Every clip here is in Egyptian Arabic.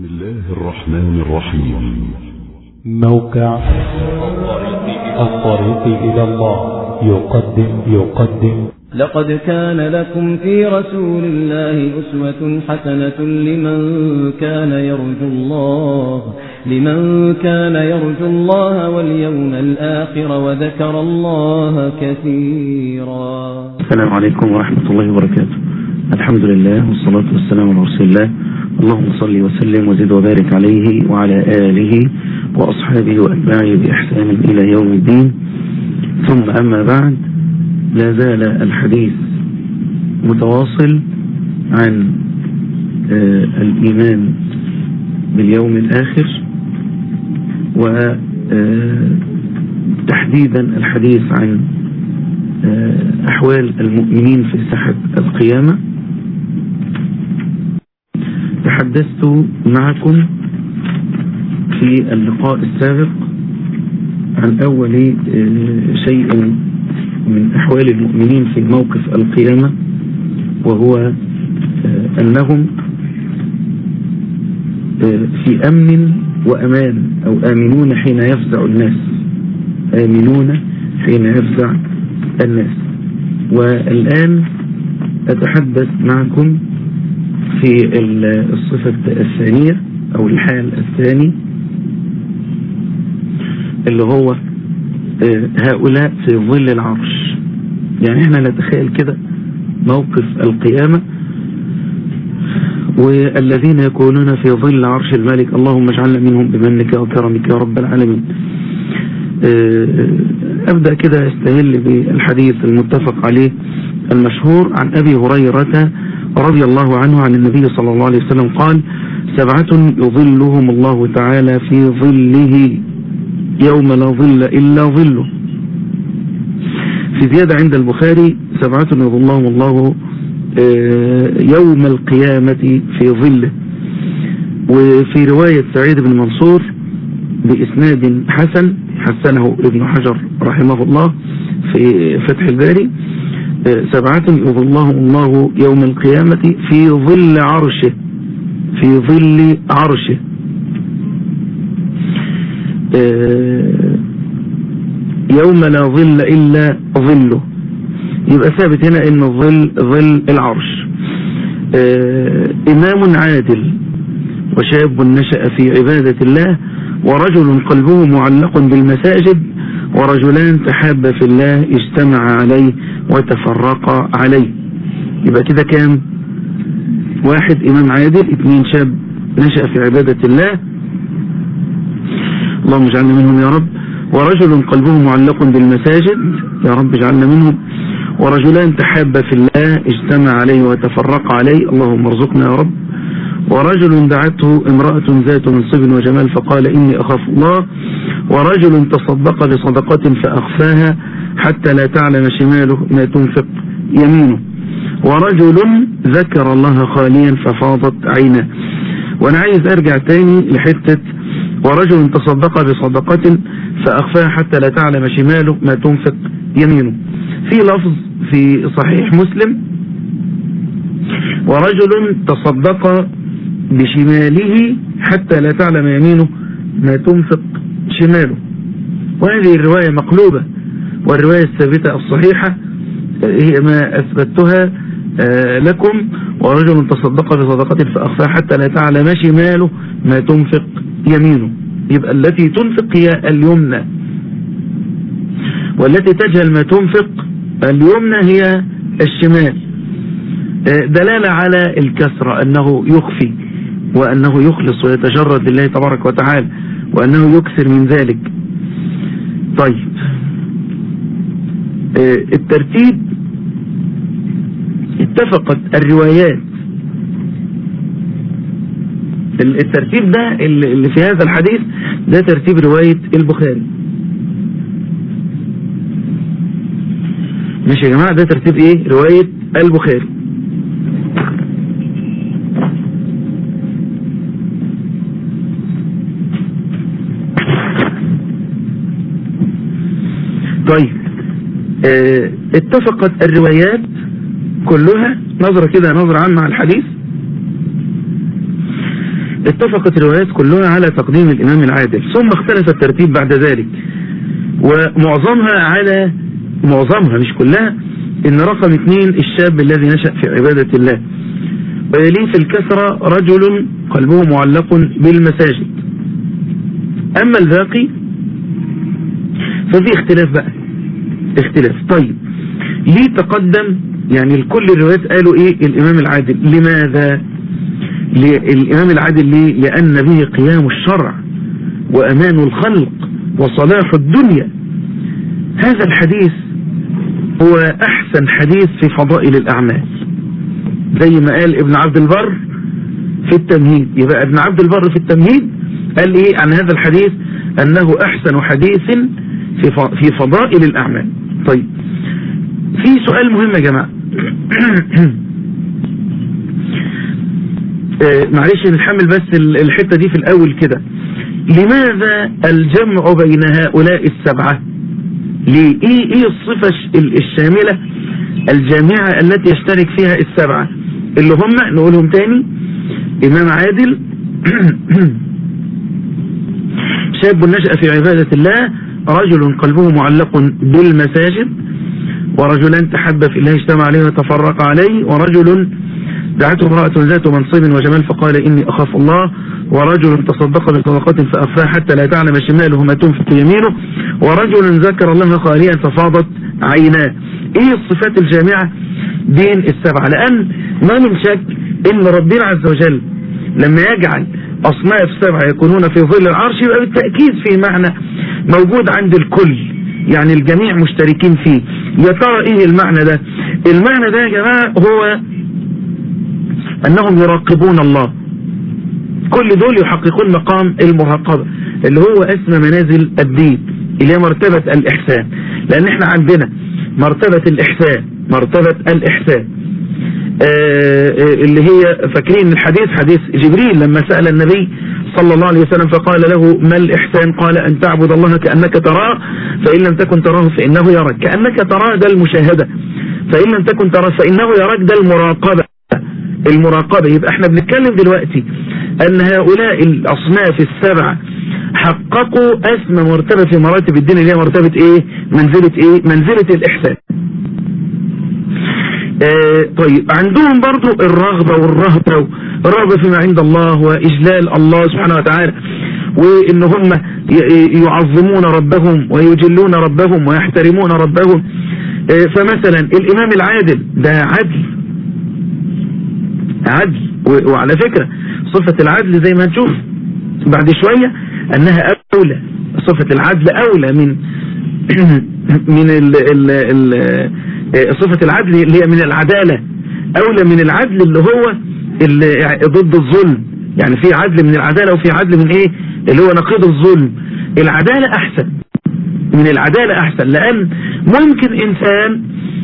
بسم الله الرحمن الرحيم موقع الطريق إلى الله يقدم يقدم لقد كان لكم في رسول الله أسوة حسنة لمن كان يرجو الله لمن كان يرجو الله واليوم الآخر وذكر الله كثيرا السلام عليكم ورحمة الله وبركاته الحمد لله والصلاة والسلام على رسول الله اللهم صل وسلم وزد وبارك عليه وعلى آله وأصحابه وأتباعه بإحسان إلى يوم الدين ثم أما بعد لا زال الحديث متواصل عن آه الإيمان باليوم الآخر وتحديدا الحديث عن آه أحوال المؤمنين في ساحة القيامة تحدثت معكم في اللقاء السابق عن أول آه شيء من أحوال المؤمنين في موقف القيامة وهو آه أنهم في أمن وأمان أو آمنون حين يفزع الناس آمنون حين يفزع الناس والآن أتحدث معكم في الصفة الثانية أو الحال الثاني اللي هو هؤلاء في ظل العرش يعني احنا نتخيل كده موقف القيامة والذين يكونون في ظل عرش الملك اللهم اجعلنا منهم بمنك وكرمك يا رب العالمين أبدأ كده استهل بالحديث المتفق عليه المشهور عن أبي هريرة رضي الله عنه عن النبي صلى الله عليه وسلم قال سبعة يظلهم الله تعالى في ظله يوم لا ظل إلا ظله في زيادة عند البخاري سبعة يظلهم الله يوم القيامة في ظله وفي رواية سعيد بن منصور بإسناد حسن حسنه ابن حجر رحمه الله في فتح الباري سبعة يظلهم الله يوم القيامة في ظل عرشه في ظل عرشه يوم لا ظل إلا ظله يبقى ثابت هنا ان الظل ظل العرش إمام عادل وشاب نشأ في عبادة الله ورجل قلبه معلق بالمساجد ورجلان تحابا في الله اجتمع عليه وتفرقا عليه يبقى كده كام واحد إمام عادل اثنين شاب نشأ في عبادة الله اللهم اجعلنا منهم يا رب ورجل قلبه معلق بالمساجد يا رب اجعلنا منهم ورجلان تحابا في الله اجتمع عليه وتفرق عليه اللهم ارزقنا يا رب ورجل دعته امرأة ذات منصب وجمال فقال إني أخاف الله ورجل تصدق بصدقة فأخفاها حتى لا تعلم شماله ما تنفق يمينه ورجل ذكر الله خاليا ففاضت عينه وانا عايز ارجع تاني لحتة ورجل تصدق بصدقة فأخفاها حتى لا تعلم شماله ما تنفق يمينه في لفظ في صحيح مسلم ورجل تصدق بشماله حتى لا تعلم يمينه ما تنفق شماله وهذه الرواية مقلوبة والرواية الثابتة الصحيحة هي ما أثبتها لكم ورجل تصدق بصدقة فأخفاها حتى لا تعلم شماله ما تنفق يمينه يبقى التي تنفق هي اليمنى والتي تجهل ما تنفق اليمنى هي الشمال دلالة على الكسرة أنه يخفي وأنه يخلص ويتجرد لله تبارك وتعالى وأنه يكثر من ذلك طيب الترتيب اتفقت الروايات الترتيب ده اللي في هذا الحديث ده ترتيب رواية البخاري ماشي يا جماعة ده ترتيب ايه رواية البخاري طيب اه اتفقت الروايات كلها نظرة كده نظرة عامة على الحديث اتفقت الروايات كلها على تقديم الإمام العادل ثم اختلف الترتيب بعد ذلك ومعظمها على معظمها مش كلها ان رقم اثنين الشاب الذي نشأ في عبادة الله ويليه في الكسرة رجل قلبه معلق بالمساجد اما الباقي ففي اختلاف بقى اختلاف طيب ليه تقدم يعني الكل الروايات قالوا ايه الامام العادل لماذا الامام العادل ليه لان به قيام الشرع وامان الخلق وصلاح الدنيا هذا الحديث هو احسن حديث في فضائل الاعمال زي ما قال ابن عبد البر في التمهيد يبقى ابن عبد البر في التمهيد قال ايه عن هذا الحديث انه احسن حديث في في فضائل الاعمال طيب في سؤال مهم يا جماعة آه معلش نحمل بس الحتة دي في الاول كده لماذا الجمع بين هؤلاء السبعة ليه ايه ايه الصفة الشاملة الجامعة التي يشترك فيها السبعة اللي هم نقولهم تاني امام عادل شاب نشأ في عبادة الله رجل قلبه معلق بالمساجد ورجلان تحب في الله اجتمع عليه وتفرق عليه ورجل دعته امرأة ذات منصب وجمال فقال إني أخاف الله ورجل تصدق بصدقة فأخفاها حتى لا تعلم شماله ما تنفق يمينه ورجل ذكر الله خاليا ففاضت عيناه ايه الصفات الجامعة بين السبعة لأن ما من شك إن ربنا عز وجل لما يجعل أصناف سبعة يكونون في ظل العرش يبقى بالتأكيد في معنى موجود عند الكل يعني الجميع مشتركين فيه يا ترى ايه المعنى ده المعنى ده يا جماعة هو انهم يراقبون الله كل دول يحققون مقام المراقبة اللي هو اسم منازل الدين اللي هي مرتبة الاحسان لان احنا عندنا مرتبة الاحسان مرتبة الاحسان اللي هي فاكرين الحديث حديث جبريل لما سأل النبي صلى الله عليه وسلم فقال له ما الإحسان قال أن تعبد الله كأنك تراه فإن لم تكن تراه فإنه يراك كأنك تراه ده المشاهدة فإن لم تكن تراه فإنه يراك ده المراقبة المراقبة يبقى احنا بنتكلم دلوقتي أن هؤلاء الأصناف السبعة حققوا أسمى مرتبة في مراتب الدين اللي هي مرتبة ايه منزلة ايه منزلة الإحسان آه طيب عندهم برضو الرغبة والرهبة الرغبة فيما عند الله وإجلال الله سبحانه وتعالى وإن هم يعظمون ربهم ويجلون ربهم ويحترمون ربهم آه فمثلا الإمام العادل ده عدل عدل وعلى فكرة صفة العدل زي ما نشوف بعد شوية أنها أولى صفة العدل أولى من من ال ال ال صفة العدل اللي هي من العدالة أولى من العدل اللي هو اللي ضد الظلم يعني في عدل من العدالة وفي عدل من ايه اللي هو نقيض الظلم العدالة أحسن من العدالة أحسن لأن ممكن إنسان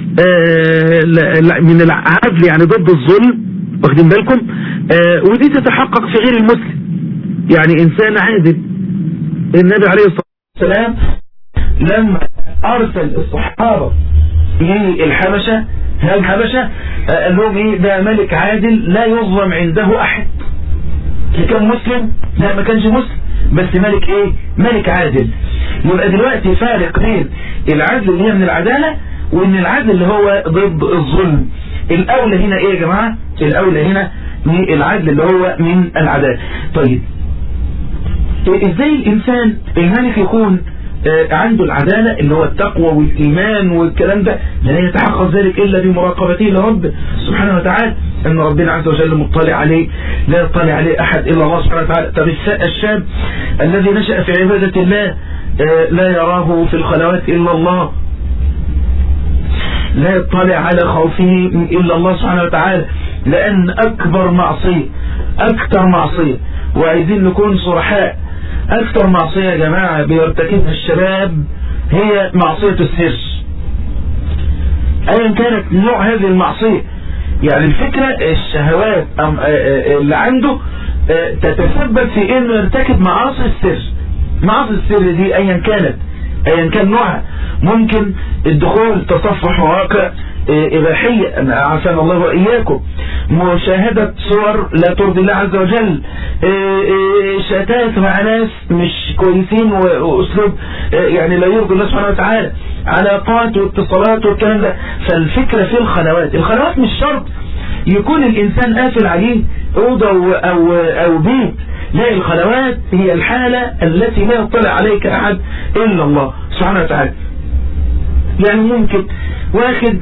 آه من العدل يعني ضد الظلم واخدين بالكم آه ودي تتحقق في غير المسلم يعني إنسان عادل النبي عليه الصلاة والسلام لما أرسل الصحابة للحبشة هل الحبشة قال لهم ايه ده ملك عادل لا يظلم عنده احد كان مسلم لا ما كانش مسلم بس ملك ايه ملك عادل يبقى دلوقتي فارق بين العدل اللي هي من العدالة وان العدل اللي هو ضد الظلم الاولى هنا ايه يا جماعة الاولى هنا العدل اللي هو من العدالة طيب ازاي الانسان الملك يكون عنده العدالة اللي هو التقوى والإيمان والكلام ده لا يتحقق ذلك إلا بمراقبته لرب سبحانه وتعالى أن ربنا عز وجل مطلع عليه لا يطلع عليه أحد إلا الله سبحانه وتعالى طب الشاب الذي نشأ في عبادة الله لا يراه في الخلوات إلا الله لا يطلع على خوفه إلا الله سبحانه وتعالى لأن أكبر معصية أكثر معصية وعايزين نكون صرحاء أكثر معصية يا جماعة بيرتكبها الشباب هي معصية السر أيا كانت نوع هذه المعصية يعني الفكرة الشهوات اللي عنده تتسبب في انه يرتكب معاصي السر معاصي السر دي ايا كانت ايا كان نوعها ممكن الدخول تصفح مواقع إباحية عافانا الله وإياكم مشاهدة صور لا ترضي الله عز وجل شتات مع ناس مش كويسين وأسلوب يعني لا يرضي الله سبحانه وتعالى علاقات واتصالات والكلام ده فالفكرة في الخلوات الخلوات مش شرط يكون الإنسان قافل عليه أوضة أو, أو بيت لا الخلوات هي الحالة التي لا يطلع عليك أحد إلا الله سبحانه وتعالى يعني ممكن واخد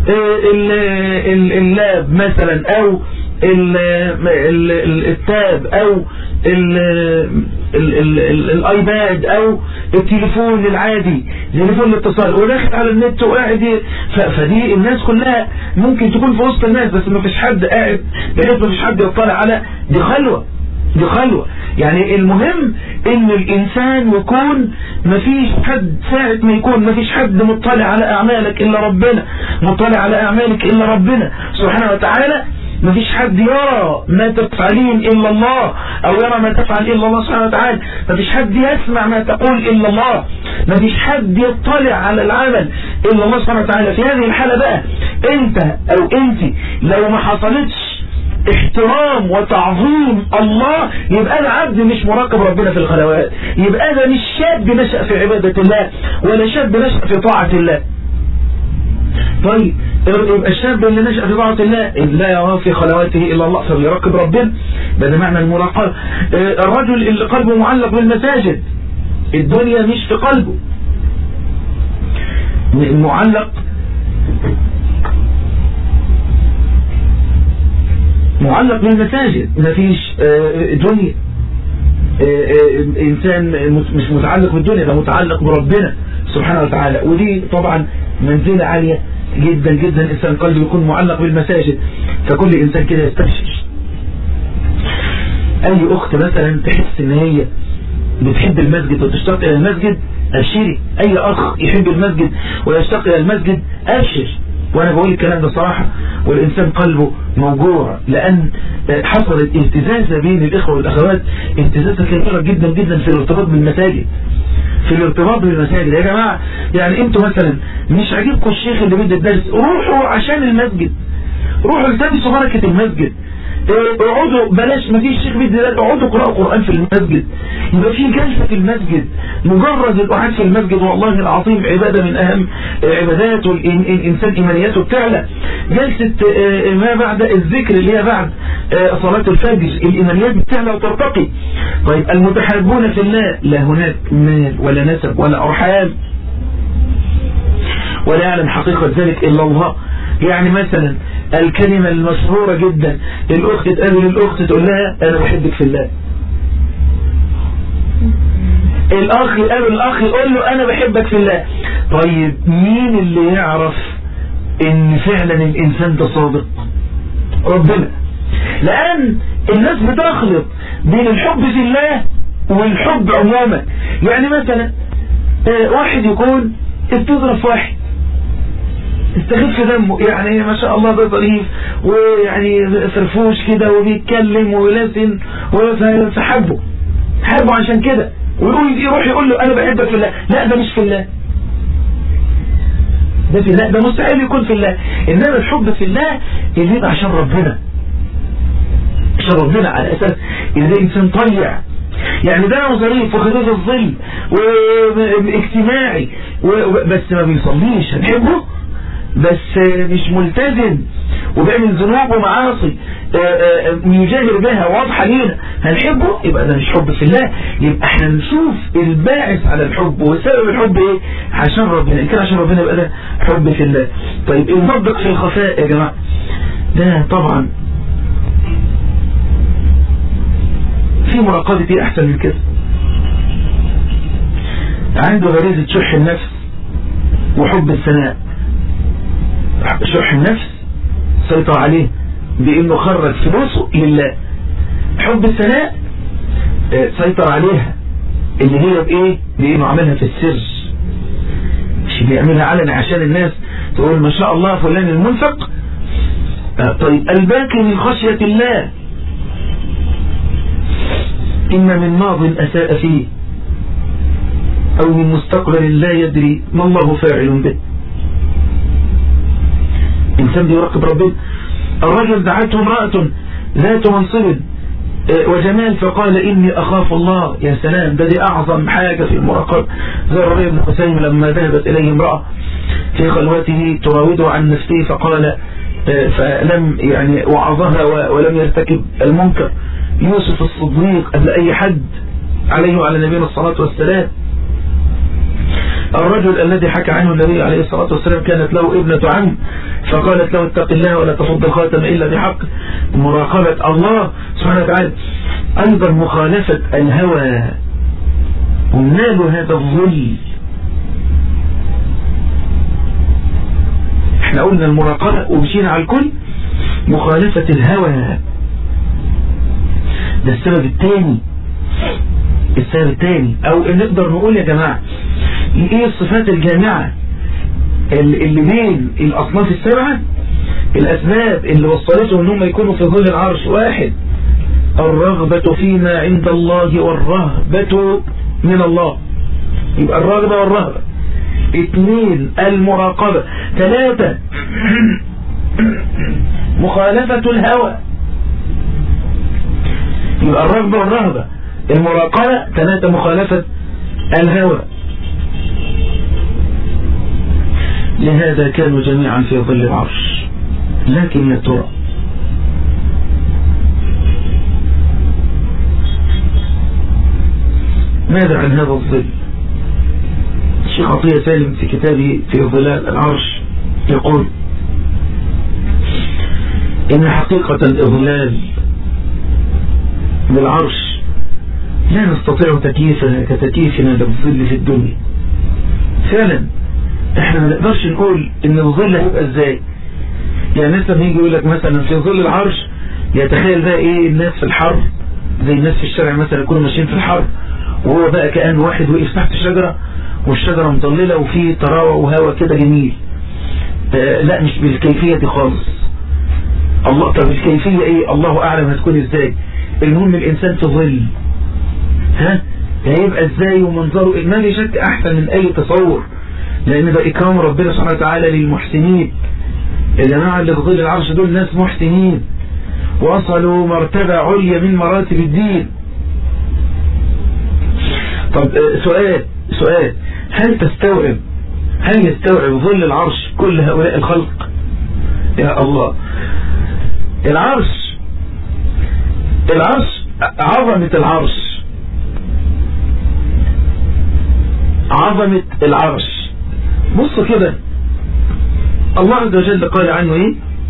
اللاب مثلا او التاب او الايباد او التليفون العادي تليفون الاتصال وداخل على النت وقاعد فدي الناس كلها ممكن تكون في وسط الناس بس ما فيش حد قاعد بحيث ما فيش حد يطلع على دي خلوه دي خلوة يعني المهم ان الانسان يكون مفيش حد ساعة ما يكون مفيش حد مطلع على اعمالك الا ربنا مطلع على اعمالك الا ربنا سبحانه وتعالى مفيش حد يرى ما تفعلين الا الله او يرى ما تفعل الا الله سبحانه وتعالى مفيش حد يسمع ما تقول الا الله مفيش حد يطلع على العمل الا الله سبحانه وتعالى في هذه الحالة بقى انت او انت لو ما حصلتش احترام وتعظيم الله يبقى ده عبد مش مراقب ربنا في الخلوات يبقى ده مش شاب نشأ في عبادة الله ولا شاب نشأ في طاعة الله طيب يبقى الشاب اللي نشأ في طاعة الله لا يرى في خلواته إلا الله فليراقب ربنا ده معنى المراقبة الرجل اللي قلبه معلق بالمساجد الدنيا مش في قلبه معلق معلق بالمساجد مفيش دنيا انسان مش متعلق بالدنيا ده متعلق بربنا سبحانه وتعالى ودي طبعا منزلة عالية جدا جدا انسان قلبه يكون معلق بالمساجد فكل انسان كده يستبشر اي اخت مثلا تحس ان هي بتحب المسجد وتشتاق الى المسجد ابشري اي اخ يحب المسجد ويشتاق الى المسجد ابشر وانا بقول الكلام ده صراحة والانسان قلبه موجوع لان حصلت اهتزازة بين الاخوة والاخوات اهتزازة كبيرة جدا جدا في الارتباط بالمساجد في الارتباط بالمساجد يا جماعة يعني انتوا مثلا مش عاجبكم الشيخ اللي بيدي الدرس روحوا عشان المسجد روحوا التمسوا بركة المسجد اقعدوا بلاش ما فيش شيخ بيدي اقعدوا قراءة قرآن في المسجد يبقى في جلسة في المسجد مجرد القعاد في المسجد والله العظيم عبادة من اهم عبادات الانسان ايمانياته بتعلى جلسة ما بعد الذكر اللي هي بعد صلاة الفجر الايمانيات بتعلى وترتقي طيب المتحابون في الله لا هناك مال ولا نسب ولا ارحام ولا يعلم حقيقة ذلك الا الله يعني مثلا الكلمة المشهورة جدا الأخت تقابل الأخت تقول لها أنا بحبك في الله الأخ يقابل الأخ يقول له أنا بحبك في الله طيب مين اللي يعرف إن فعلا الإنسان ده صادق ربنا لأن الناس بتخلط بين الحب في الله والحب عموما يعني مثلا واحد يكون بتضرب واحد استخف دمه يعني ما شاء الله ده ظريف ويعني فرفوش كده وبيتكلم ويلسن فحبه حبه عشان كده ويقول يروح يقول له انا بحبك في الله لا ده مش في الله ده في الله ده مستحيل يكون في الله انما الحب في الله اللي يبقى عشان ربنا عشان ربنا على اساس ان ده انسان طيع يعني ده ظريف وخفيف الظل واجتماعي بس ما بيصليش هنحبه بس مش ملتزم وبيعمل ذنوب ومعاصي يجاهر بها واضحة لينا هنحبه يبقى ده مش حب في الله يبقى احنا نشوف الباعث على الحب وسبب الحب ايه عشان ربنا ان كان عشان ربنا يبقى ده حب في الله طيب المصدق في الخفاء يا جماعة ده طبعا في مراقبة ايه احسن من كده عنده غريزة شح النفس وحب الثناء شح النفس سيطر عليه بانه خرج فلوسه لله حب الثناء سيطر عليها اللي هي بايه بانه عملها في السر مش بيعملها علنا عشان الناس تقول ما شاء الله فلان المنفق طيب الباكي من خشية الله إن من ماض أساء فيه أو من مستقبل لا يدري ما الله فاعل به إنسان بيراقب ربنا الرجل دعته امرأة ذات منصب وجمال فقال إني أخاف الله يا سلام ده دي أعظم حاجة في المراقبة زي الربيع بن حسين لما ذهبت إليه امرأة في خلوته تراوده عن نفسه فقال فلم يعني وعظها ولم يرتكب المنكر يوسف الصديق قبل أي حد عليه وعلى نبينا الصلاة والسلام الرجل الذي حكى عنه النبي عليه الصلاة والسلام كانت له ابنة عم فقالت له اتق الله ولا تفض الخاتم إلا بحق مراقبة الله سبحانه وتعالى أيضا مخالفة الهوى ونال هذا الظل احنا قلنا المراقبة ومشينا على الكل مخالفة الهوى ده السبب الثاني السبب الثاني او نقدر نقول يا جماعة ايه الصفات الجامعة اللي بين الاصناف السبعة الاسباب اللي وصلتهم انهم يكونوا في ظل العرش واحد الرغبة فيما عند الله والرهبة من الله يبقى الرغبة والرهبة اثنين المراقبة ثلاثة مخالفة الهوى يبقى الرغبة والرهبة المراقبة ثلاثة مخالفة الهوى لهذا كانوا جميعا في ظل العرش لكن يا ترى ماذا عن هذا الظل الشيخ عطية سالم في كتابه في ظلال العرش يقول إن حقيقة الإظلال بالعرش لا نستطيع تكييفها كتكييفنا للظل في الدنيا فعلا احنا ما نقدرش نقول ان الظل هيبقى ازاي يعني لسه بيجي يقول لك مثلا في ظل العرش يتخيل بقى ايه الناس في الحر زي الناس في الشارع مثلا يكونوا ماشيين في الحر وهو بقى كأن واحد وقف تحت شجرة والشجرة مضللة وفيه طراوة وهواء كده جميل آه لا مش بالكيفية دي خالص الله طب الكيفية ايه الله اعلم هتكون ازاي المهم الانسان في ظل ها هيبقى ازاي ومنظره ما في شك احسن من اي تصور لان ده اكرام ربنا سبحانه وتعالى للمحسنين الجماعة اللي في ظل العرش دول ناس محسنين وصلوا مرتبة عليا من مراتب الدين طب سؤال سؤال هل تستوعب هل يستوعب ظل العرش كل هؤلاء الخلق يا الله العرش العرش عظمة العرش عظمة العرش بصوا كده الله عز وجل قال عنه ايه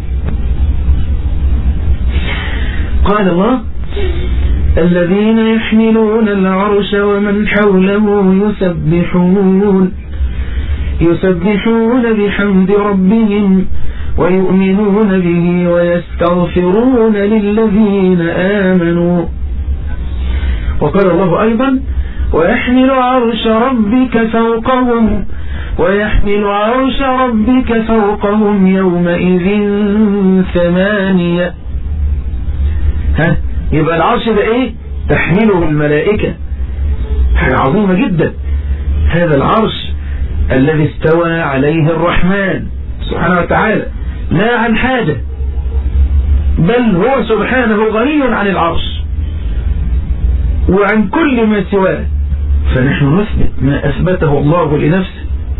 قال الله الذين يحملون العرش ومن حوله يسبحون يسبحون بحمد ربهم ويؤمنون به ويستغفرون للذين آمنوا وقال الله أيضا ويحمل عرش ربك فوقهم ويحمل عرش ربك فوقهم يومئذ ثمانية ها يبقى العرش ده ايه تحمله الملائكة حاجة عظيمة جدا هذا العرش الذي استوى عليه الرحمن سبحانه وتعالى لا عن حاجة بل هو سبحانه غني عن العرش وعن كل ما سواه فنحن نثبت ما أثبته الله لنفسه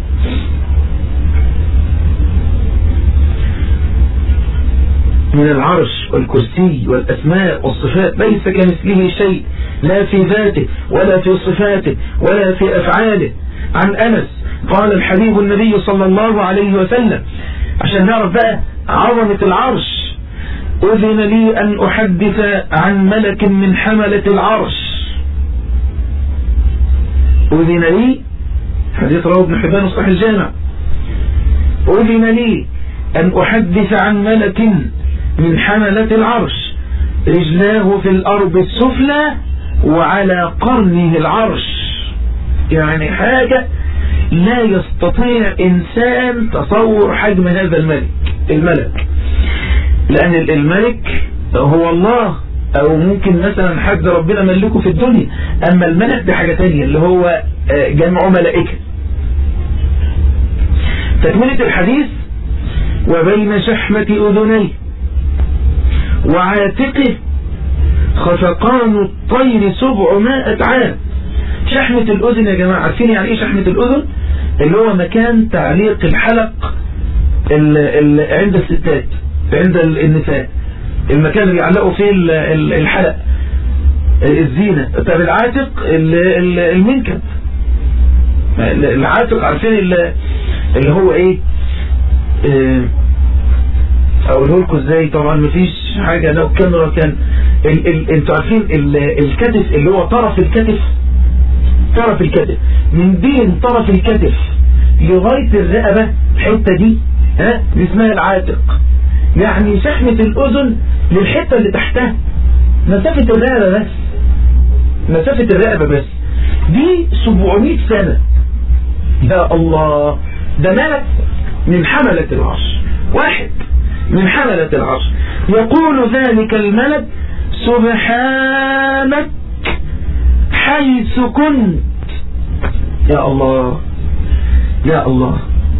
من العرش والكرسي والأسماء والصفات ليس كمثله شيء لا في ذاته ولا في صفاته ولا في أفعاله عن أنس قال الحبيب النبي صلى الله عليه وسلم عشان نعرف بقى عظمة العرش أذن لي أن أحدث عن ملك من حملة العرش أذن لي حديث رواه ابن حبان صحيح الجامع أذن لي أن أحدث عن ملك من حملة العرش رجلاه في الأرض السفلى وعلى قرنه العرش يعني حاجة لا يستطيع إنسان تصور حجم هذا الملك الملك لأن الملك هو الله أو ممكن مثلا حد ربنا ملكه في الدنيا أما الملك ده حاجة تانية اللي هو جمع ملائكة تكملة الحديث وبين شحمة أذنيه وعاتقه خفقان الطير سبعمائة عام شحمة الأذن يا جماعة عارفين يعني إيه شحمة الأذن اللي هو مكان تعليق الحلق ال ال عند الستات عند النساء المكان اللي يعلقوا فيه ال- ال- الحلق الزينة طب العاتق ال- ال- المنكب العاتق عارفين ال- اللي هو ايه اه اقوله لكم ازاي طبعا مفيش حاجة لو كاميرا كان ال ال انتوا عارفين ال الكتف اللي هو طرف الكتف طرف الكتف من بين طرف الكتف لغاية الرقبة الحتة دي ها دي اسمها العاتق يعني شحمة الأذن للحتة اللي تحتها مسافة الرقبة بس مسافة الرقبة بس دي 700 سنة يا الله ده ملك من حملة العرش واحد من حملة العرش يقول ذلك الملك سبحانك حيث كنت يا الله يا الله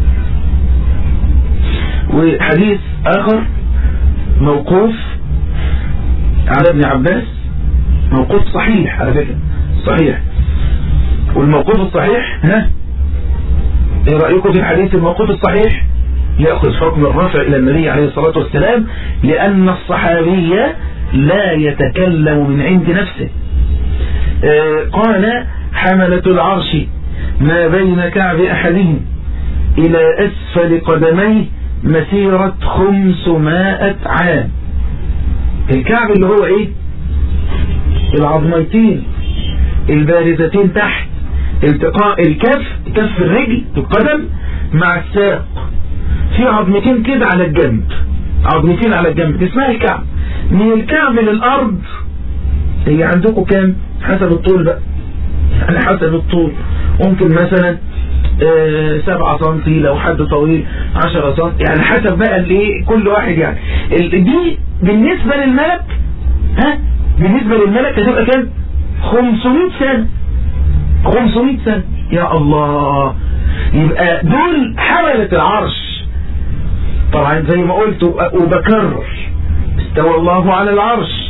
وحديث آخر موقوف على ابن عباس موقوف صحيح على فكرة صحيح والموقوف الصحيح ها ايه رأيكم في الحديث الموقوف الصحيح يأخذ حكم الرفع إلى النبي عليه الصلاة والسلام لأن الصحابي لا يتكلم من عند نفسه آه قال حملة العرش ما بين كعب أحدهم إلى أسفل قدميه مسيرة خمسمائة عام الكعب اللي هو ايه العظميتين البارزتين تحت التقاء الكف كف الرجل القدم مع الساق في عظمتين كده على الجنب عظمتين على الجنب دي اسمها الكعب من الكعب للأرض هي عندكم كام حسب الطول بقى على حسب الطول ممكن مثلا آه سبعة سنتي لو حد طويل عشرة سنتي يعني حسب بقى اللي كل واحد يعني ال- دي بالنسبة للملك ها بالنسبة للملك هتبقى كام 500 سنة 500 سنة يا الله يبقى دول حملة العرش طبعا زي ما قلت وبكرر استوى الله على العرش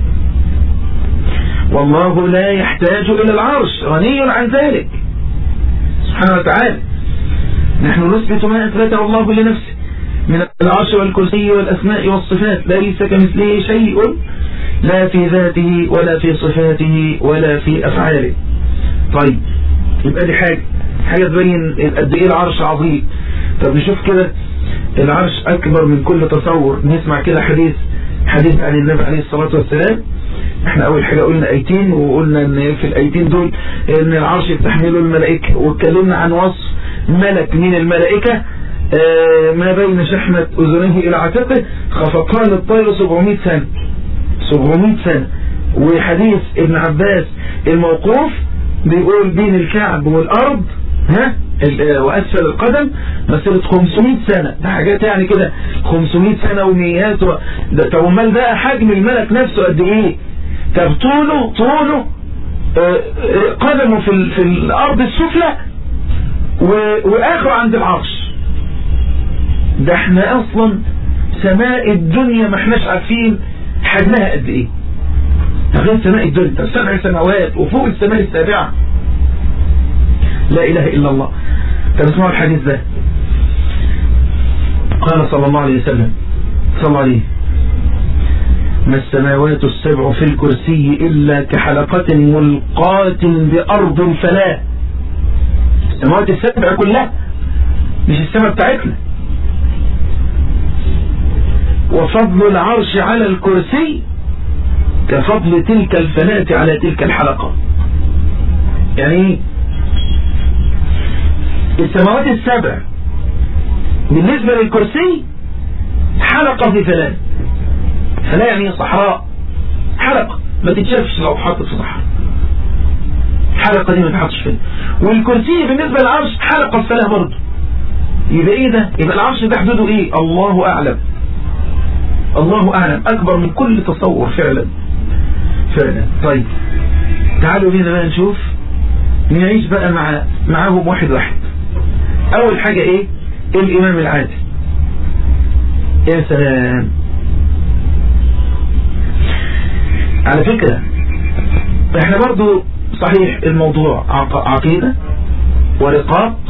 والله لا يحتاج إلى العرش غني عن ذلك سبحانه وتعالى نحن نثبت ما أثبته الله لنفسه من العرش والكرسي والأسماء والصفات ليس كمثله شيء لا في ذاته ولا في صفاته ولا في أفعاله طيب يبقى دي حاجة حاجة تبين قد ايه العرش عظيم طب نشوف كده العرش أكبر من كل تصور نسمع كده حديث حديث عن النبي عليه الصلاة والسلام احنا اول حاجة قلنا ايتين وقلنا ان في الايتين دول ان العرش بتحمله الملائكة واتكلمنا عن وصف ملك من الملائكة اه ما بين شحمة اذنه الى عاتقه خفقان الطير 700 سنة 700 سنة وحديث ابن عباس الموقوف بيقول بين الكعب والارض ها واسفل القدم مسيرة 500 سنة ده حاجات يعني كده 500 سنة ومئات و... ده طب امال بقى حجم الملك نفسه قد ايه طب طوله طوله آه قدمه في ال... في الارض السفلى و... واخره عند العرش ده احنا اصلا سماء الدنيا ما احناش عارفين حجمها قد ايه غير سماء الدنيا سبع سماوات وفوق السماء السابعة لا اله الا الله طب اسمعوا الحديث ده قال صلى الله عليه وسلم صلى الله عليه ما السماوات السبع في الكرسي إلا كحلقة ملقاة بأرض الفلاة السماوات السبع كلها مش السماء بتاعتنا وفضل العرش على الكرسي كفضل تلك الفلاة على تلك الحلقة يعني السماوات السبع بالنسبة للكرسي حلقة في فلاة فلاة يعني صحراء حلقة ما تتشافش لو حطت في صحراء حلقة دي ما تحطش فيها والكرسي بالنسبة للعرش حلقة في فلاة برضه يبقى ايه ده يبقى العرش ده حدوده ايه الله اعلم الله اعلم اكبر من كل تصور فعلا فعلا طيب تعالوا بينا بقى نشوف نعيش بقى مع معاهم واحد واحد اول حاجة ايه الامام العادل يا سلام على فكرة احنا برضو صحيح الموضوع عقيدة ورقاق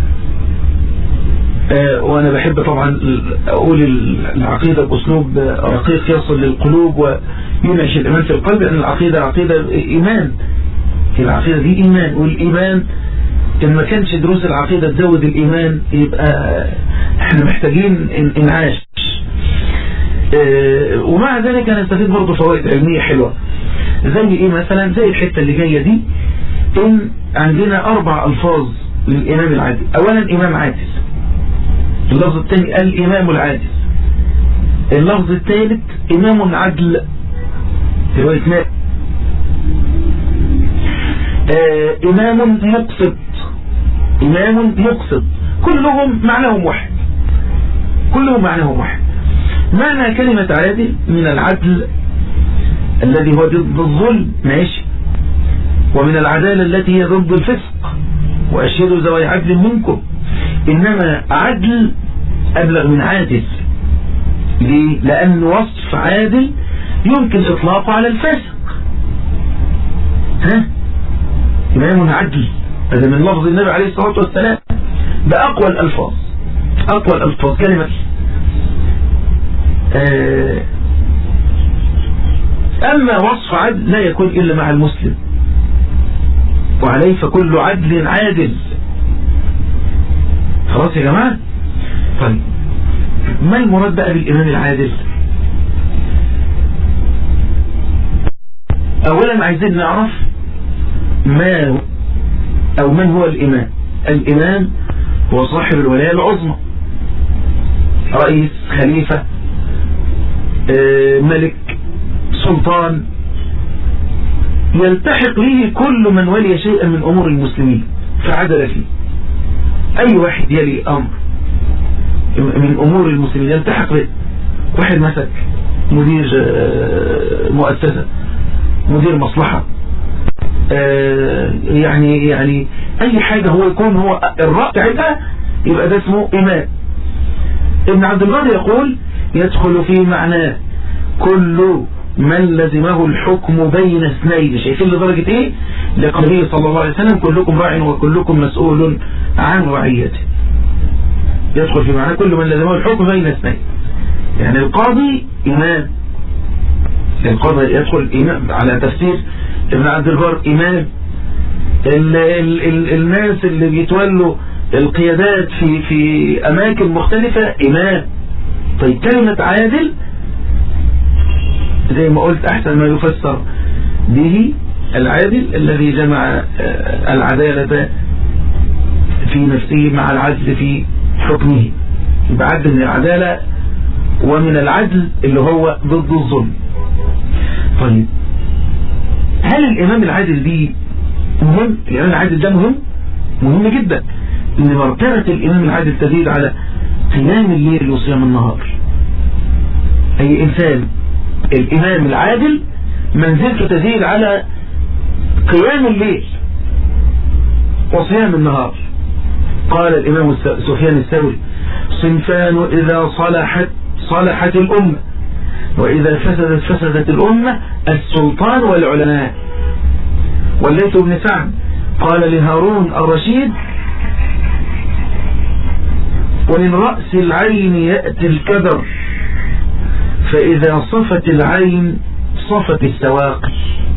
اه وانا بحب طبعا اقول العقيدة باسلوب رقيق يصل للقلوب وينعش الايمان في القلب لان العقيدة عقيدة ايمان العقيدة دي ايمان والايمان ان ما كانش دروس العقيدة تزود الايمان يبقى احنا محتاجين انعاش اه ومع ذلك هنستفيد برضه فوائد علمية حلوة زي ايه مثلا زي الحتة اللي جاية دي ان عندنا اربع الفاظ للامام العادل اولا امام عادل اللفظ الثاني الامام العادل اللفظ الثالث امام عدل رواية ماء آه امام مقصد امام مقصد كلهم معناهم واحد كلهم معناهم واحد معنى كلمة عادل من العدل الذي هو ضد الظلم ماشي ومن العدالة التي هي ضد الفسق وأشهدوا ذوي عدل منكم إنما عدل أبلغ من عادل ليه؟ لأن وصف عادل يمكن إطلاقه على الفاسق ها إمام عدل هذا من لفظ النبي عليه الصلاة والسلام بأقوى الألفاظ أقوى الألفاظ كلمة آه أما وصف عدل لا يكون إلا مع المسلم وعليه فكل عدل عادل خلاص يا جماعة طيب ما المراد بقى بالإمام العادل أولا عايزين نعرف ما أو من هو الإمام الإمام هو صاحب الولاية العظمى رئيس خليفة ملك سلطان يلتحق به كل من ولي شيئا من أمور المسلمين فعدل فيه أي واحد يلي أمر من أمور المسلمين يلتحق به واحد مسك مدير مؤسسة مدير مصلحة يعني يعني أي حاجة هو يكون هو الرأي بتاعتها يبقى ده اسمه إمام ابن عبد البر يقول يدخل في معناه كل من لزمه الحكم بين اثنين شايفين لدرجة ايه لقوله صلى الله عليه وسلم كلكم راع وكلكم مسؤول عن رعيته يدخل في معنى كل من لزمه الحكم بين اثنين يعني القاضي إمام القاضي يدخل إمام على تفسير ابن عبد البر إمام ال ال ال الناس اللي بيتولوا القيادات في في أماكن مختلفة إمام طيب كلمة عادل زي ما قلت أحسن ما يفسر به العادل الذي جمع العدالة في نفسه مع العدل في حكمه بعد من العدالة ومن العدل اللي هو ضد الظلم طيب هل الإمام العادل دي مهم الإمام العادل ده مهم مهم جدا ان مرتبة الإمام العادل تزيد على قيام الليل وصيام النهار أي إنسان الإمام العادل منزلته تزيد على قيام الليل وصيام النهار قال الإمام سفيان الثوري صنفان إذا صلحت صلحت الأمة وإذا فسدت فسدت الأمة السلطان والعلماء وليت بن سعد قال لهارون الرشيد ومن رأس العين يأتي الكدر فإذا صفت العين صفت السواقي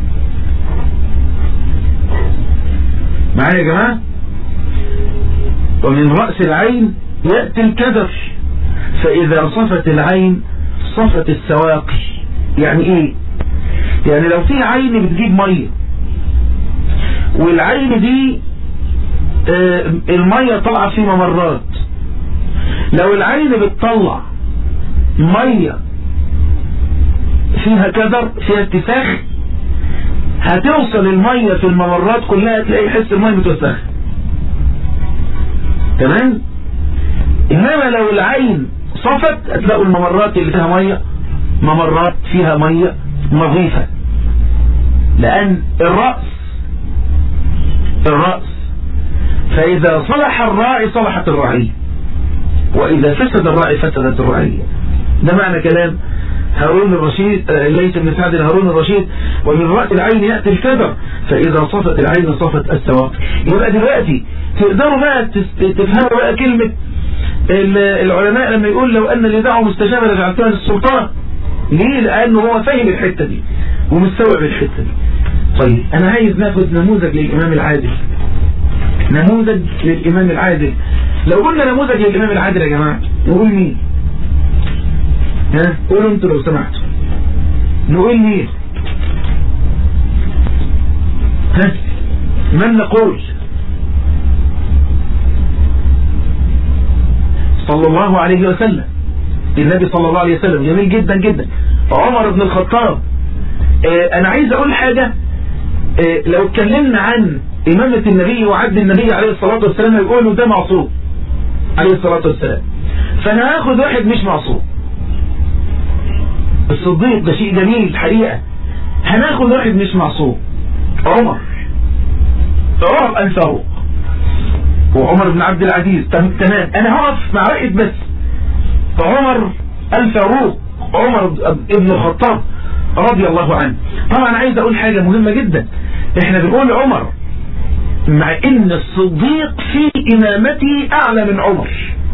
معايا يا جماعة ومن رأس العين يأتي الكدر فإذا صفت العين صفت السواقي يعني ايه يعني لو في عين بتجيب مية والعين دي آه المية طالعة في ممرات لو العين بتطلع مية فيها كدر فيها اتساخ هتوصل المية في الممرات كلها تلاقي حس المية متوسخة تمام انما لو العين صفت هتلاقوا الممرات اللي فيها مية ممرات فيها مية نظيفة لان الرأس الرأس فاذا صلح الراعي صلحت الرعية واذا فسد الراعي فسدت الرعية ده معنى كلام هارون الرشيد آه، ليس من سعد هارون الرشيد ومن رأس العين يأتي الكبر فإذا صفت العين صفت السواق يبقى دلوقتي تقدروا بقى تس- تفهموا بقى كلمة ال- العلماء لما يقول لو أن اللي دعوا مستجابة لجعلتها للسلطان ليه لأنه هو فاهم الحتة دي ومستوعب الحتة دي طيب أنا عايز ناخد نموذج للإمام العادل نموذج للإمام العادل لو قلنا نموذج للإمام العادل يا جماعة نقول مين ها قولوا انتوا لو سمحتوا نقول مين ها من نقول صلى الله عليه وسلم النبي صلى الله عليه وسلم جميل جدا جدا عمر بن الخطاب اه انا عايز اقول حاجة اه لو اتكلمنا عن امامة النبي وعدل النبي عليه الصلاة والسلام يقولوا ده معصوم عليه الصلاة والسلام فانا هاخد واحد مش معصوم الصديق ده شيء جميل الحقيقة هناخد واحد مش معصوم عمر عمر الفاروق وعمر بن عبد العزيز تم- تمام انا هقف مع واحد بس عمر الفاروق عمر ابن الخطاب رضي الله عنه طبعا عايز اقول حاجة مهمة جدا احنا بنقول عمر مع ان الصديق في امامته اعلى من عمر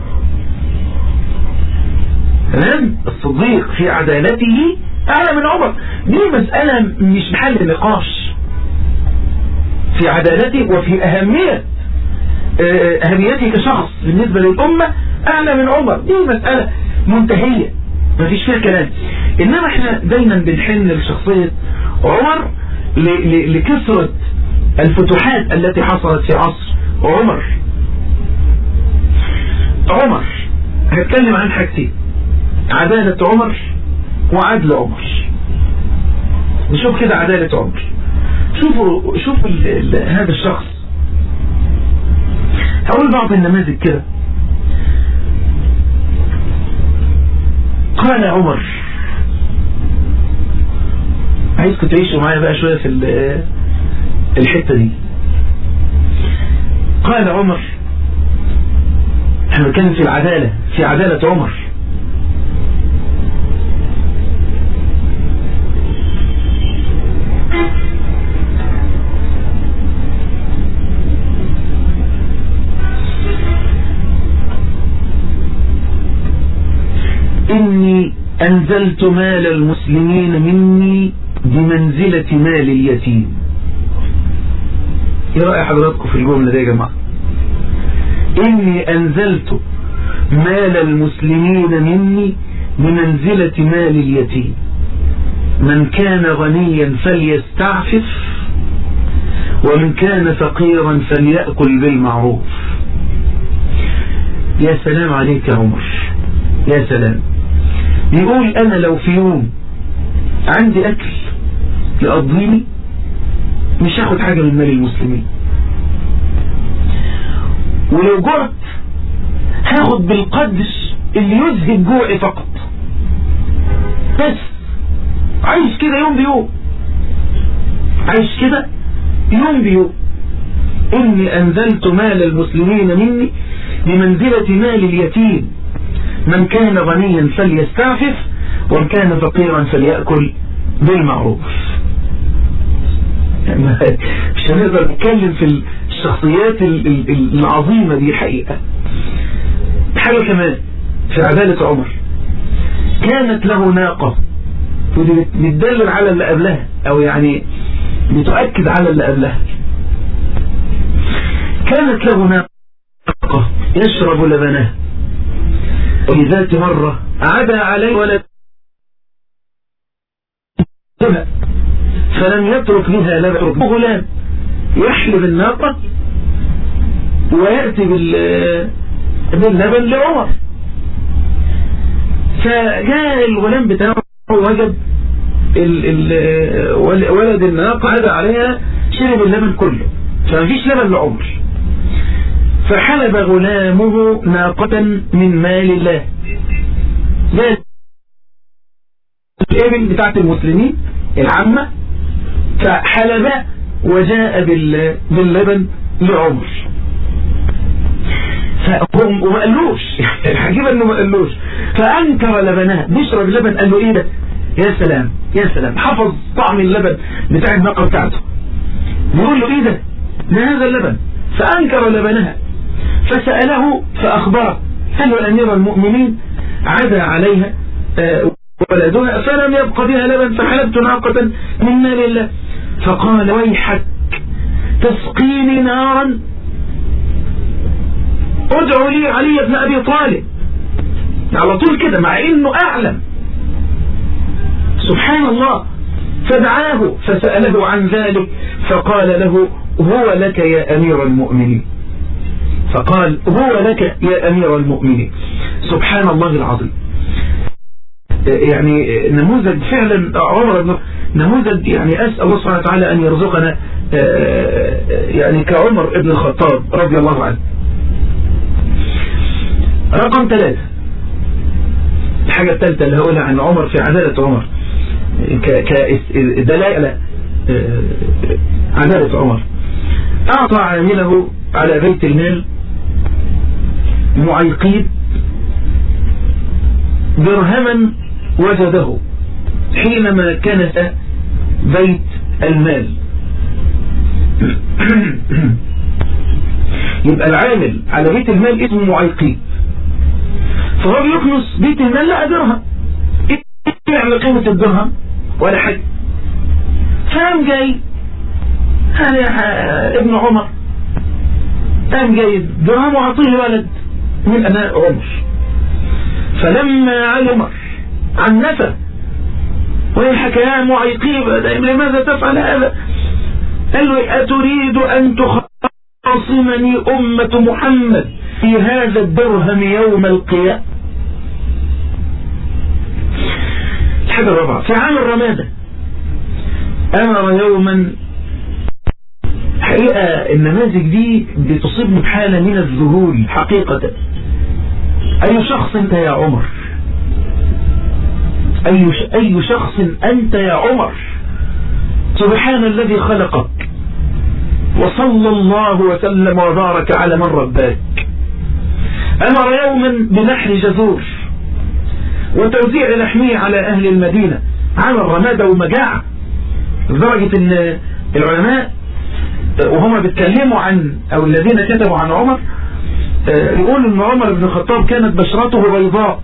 تمام الصديق في عدالته اعلى من عمر دي مسألة مش محل نقاش في عدالته وفي اهمية آه، اهميته كشخص بالنسبة للامة اعلى من عمر دي مسألة منتهية مفيش فيها كلام انما احنا دايما بنحن لشخصية عمر ل- ل- لكثرة الفتوحات التي حصلت في عصر عمر عمر هتكلم عن حاجتين عدالة عمر وعدل عمر نشوف كده عدالة عمر شوفوا شوفوا ال- ال- هذا الشخص هقول بعض النماذج كده قال عمر عايزكم تعيشوا معايا بقى شوية في ال- الحتة دي قال عمر احنا بنتكلم في العدالة في عدالة عمر إني أنزلت مال المسلمين مني بمنزلة مال اليتيم ايه رأي حضراتكم في الجملة دي يا جماعة إني أنزلت مال المسلمين مني بمنزلة مال اليتيم من كان غنيا فليستعفف ومن كان فقيرا فليأكل بالمعروف يا سلام عليك يا عمر يا سلام بيقول أنا لو في يوم عندي أكل يقضيني مش هاخد حاجة من مال المسلمين ولو جعت هاخد بالقدر اللي يذهب جوعي فقط بس عايش كده يوم بيوم عايش كده يوم بيوم إني أنزلت مال المسلمين مني بمنزلة مال اليتيم من كان غنيا فليستعفف ومن كان فقيرا فليأكل بالمعروف مش هنقدر نتكلم في الشخصيات ال- ال- ال- العظيمة دي حقيقة حاجة كمان في عدالة عمر كانت له ناقة ودي بت- بتدلل على اللي قبلها او يعني بتؤكد على اللي قبلها كانت له ناقة يشرب لبنها وفي ذات مرة عدا عليه ولد فلم يترك منها لبن غلام يحلب الناقة ويأتي بال باللبن لعمر فجاء الغلام بتاعه وجد ال ال ول- ولد الناقة عدا عليها شرب اللبن كله فمفيش لبن لعمر فحلب غلامه ناقة من مال الله ده الإبل بتاعت المسلمين العامة فحلب وجاء بال- باللبن لعمر فهم وما قالوش العجيب انه ما قالوش فانكر لبنها بيشرب لبن قال له ايه ده يا سلام يا سلام حفظ طعم اللبن بتاع الناقه بتاعته بيقول له ايه ده ما هذا اللبن فانكر لبنها فسأله فأخبره قال له أمير المؤمنين عدا عليها آه، ولدها فلم يبق بها لبن فحلبت ناقة من مال الله فقال ويحك تسقيني نارا ادعوا لي علي بن أبي طالب على طول كده مع انه اعلم سبحان الله فدعاه فسأله عن ذلك فقال له هو لك يا أمير المؤمنين فقال هو لك يا أمير المؤمنين سبحان الله العظيم يعني نموذج فعلا عمر بن نموذج يعني أسأل الله سبحانه وتعالى أن يرزقنا يعني كعمر بن الخطاب رضي الله عنه رقم ثلاثة الحاجة الثالثة اللي هقولها عن عمر في عدالة عمر كدلائل عدالة عمر أعطى عامله على بيت المال معيقيب درهما وجده حينما كانت بيت المال يبقى العامل على بيت المال اسمه معيقيب فهو بيكنس بيت المال لا درهم ايه يعني قيمة الدرهم ولا حاجة فقام جاي هذا ابن عمر قام جاي درهم وعطيه ولد من أبناء عمر فلما علم عن نفى ويحك يا معيقيب لماذا تفعل هذا قال له أتريد أن تخاصمني أمة محمد في هذا الدرهم يوم القيامة الحاجة الرابعة في عام الرمادة أمر يوما حقيقة النماذج دي بتصيبني بحالة من الذهول حقيقة أي شخص أنت يا عمر أي, أي شخص أنت يا عمر سبحان الذي خلقك وصلى الله وسلم وبارك على من رباك أمر يوما بنحر جزور وتوزيع لحمه على أهل المدينة عمل رمادة ومجاعة لدرجة أن العلماء وهم بيتكلموا عن أو الذين كتبوا عن عمر يقولوا أن عمر بن الخطاب كانت بشرته بيضاء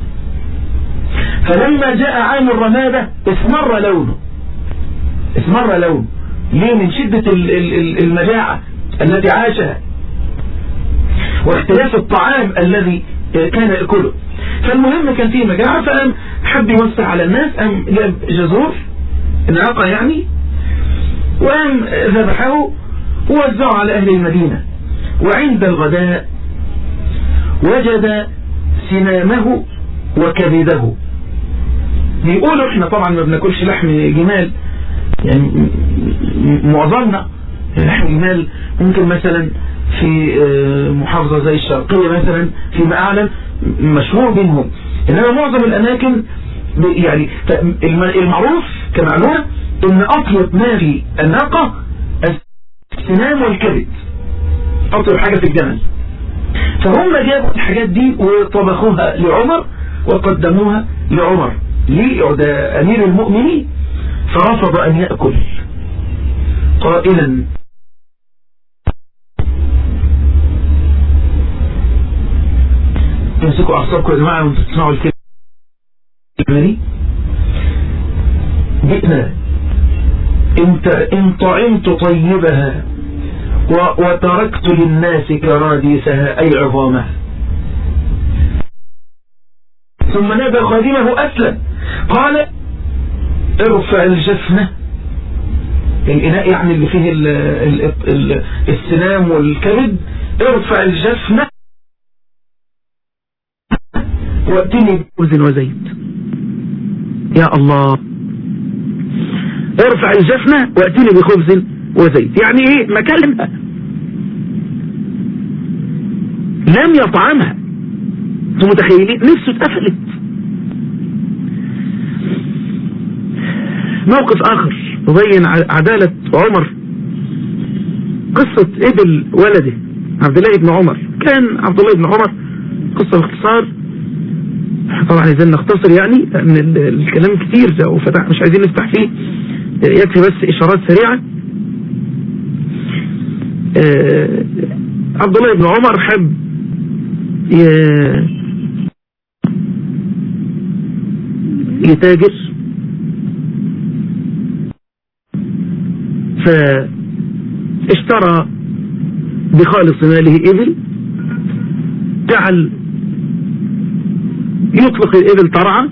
فلما جاء عام الرمادة اسمر لونه اسمر لونه ليه من شدة المجاعة التي عاشها واختلاف الطعام الذي كان يأكله فالمهم كان فيه مجاعة فقام حب يوسع على الناس قام جاب جزور ناقة يعني وقام ذبحه ووزعه على أهل المدينة وعند الغداء وجد سنامه وكبده بيقولوا احنا طبعا ما بناكلش لحم جمال يعني معظمنا لحم جمال ممكن مثلا في محافظة زي الشرقية مثلا فيما أعلم مشهور بينهم إنما معظم الأماكن يعني المعروف كمعلومة إن أطيب ما في الناقة السنام والكبد أطيب حاجة في الجمل فهم جابوا الحاجات دي وطبخوها لعمر وقدموها لعمر ليه ده أمير المؤمنين فرفض أن يأكل قائلا امسكوا أعصابكم يا جماعة وانتوا تسمعوا الكلمة دي جئنا انت ان طعمت طيبها وتركت للناس كراديسها أي عظامها ثم نادى خادمه أسلم قال ارفع الجفنة الإناء يعني اللي فيه ال ال ال السنام والكبد ارفع الجفنة واتني بخبز وزيت يا الله ارفع الجفنة واتني بخبز وزيت يعني ايه ما كلمها لم يطعمها انتم متخيلين نفسه اتقفلت موقف اخر يبين عدالة عمر قصة ابل ولده عبد الله بن عمر كان عبد الله بن عمر قصة باختصار طبعا عايزين نختصر يعني لأن الكلام كتير وفتح مش عايزين نفتح فيه يكفي بس إشارات سريعة آه، عبد الله بن عمر حب يتاجر فاشترى بخالص ماله إبل جعل يطلق الإبل ترعى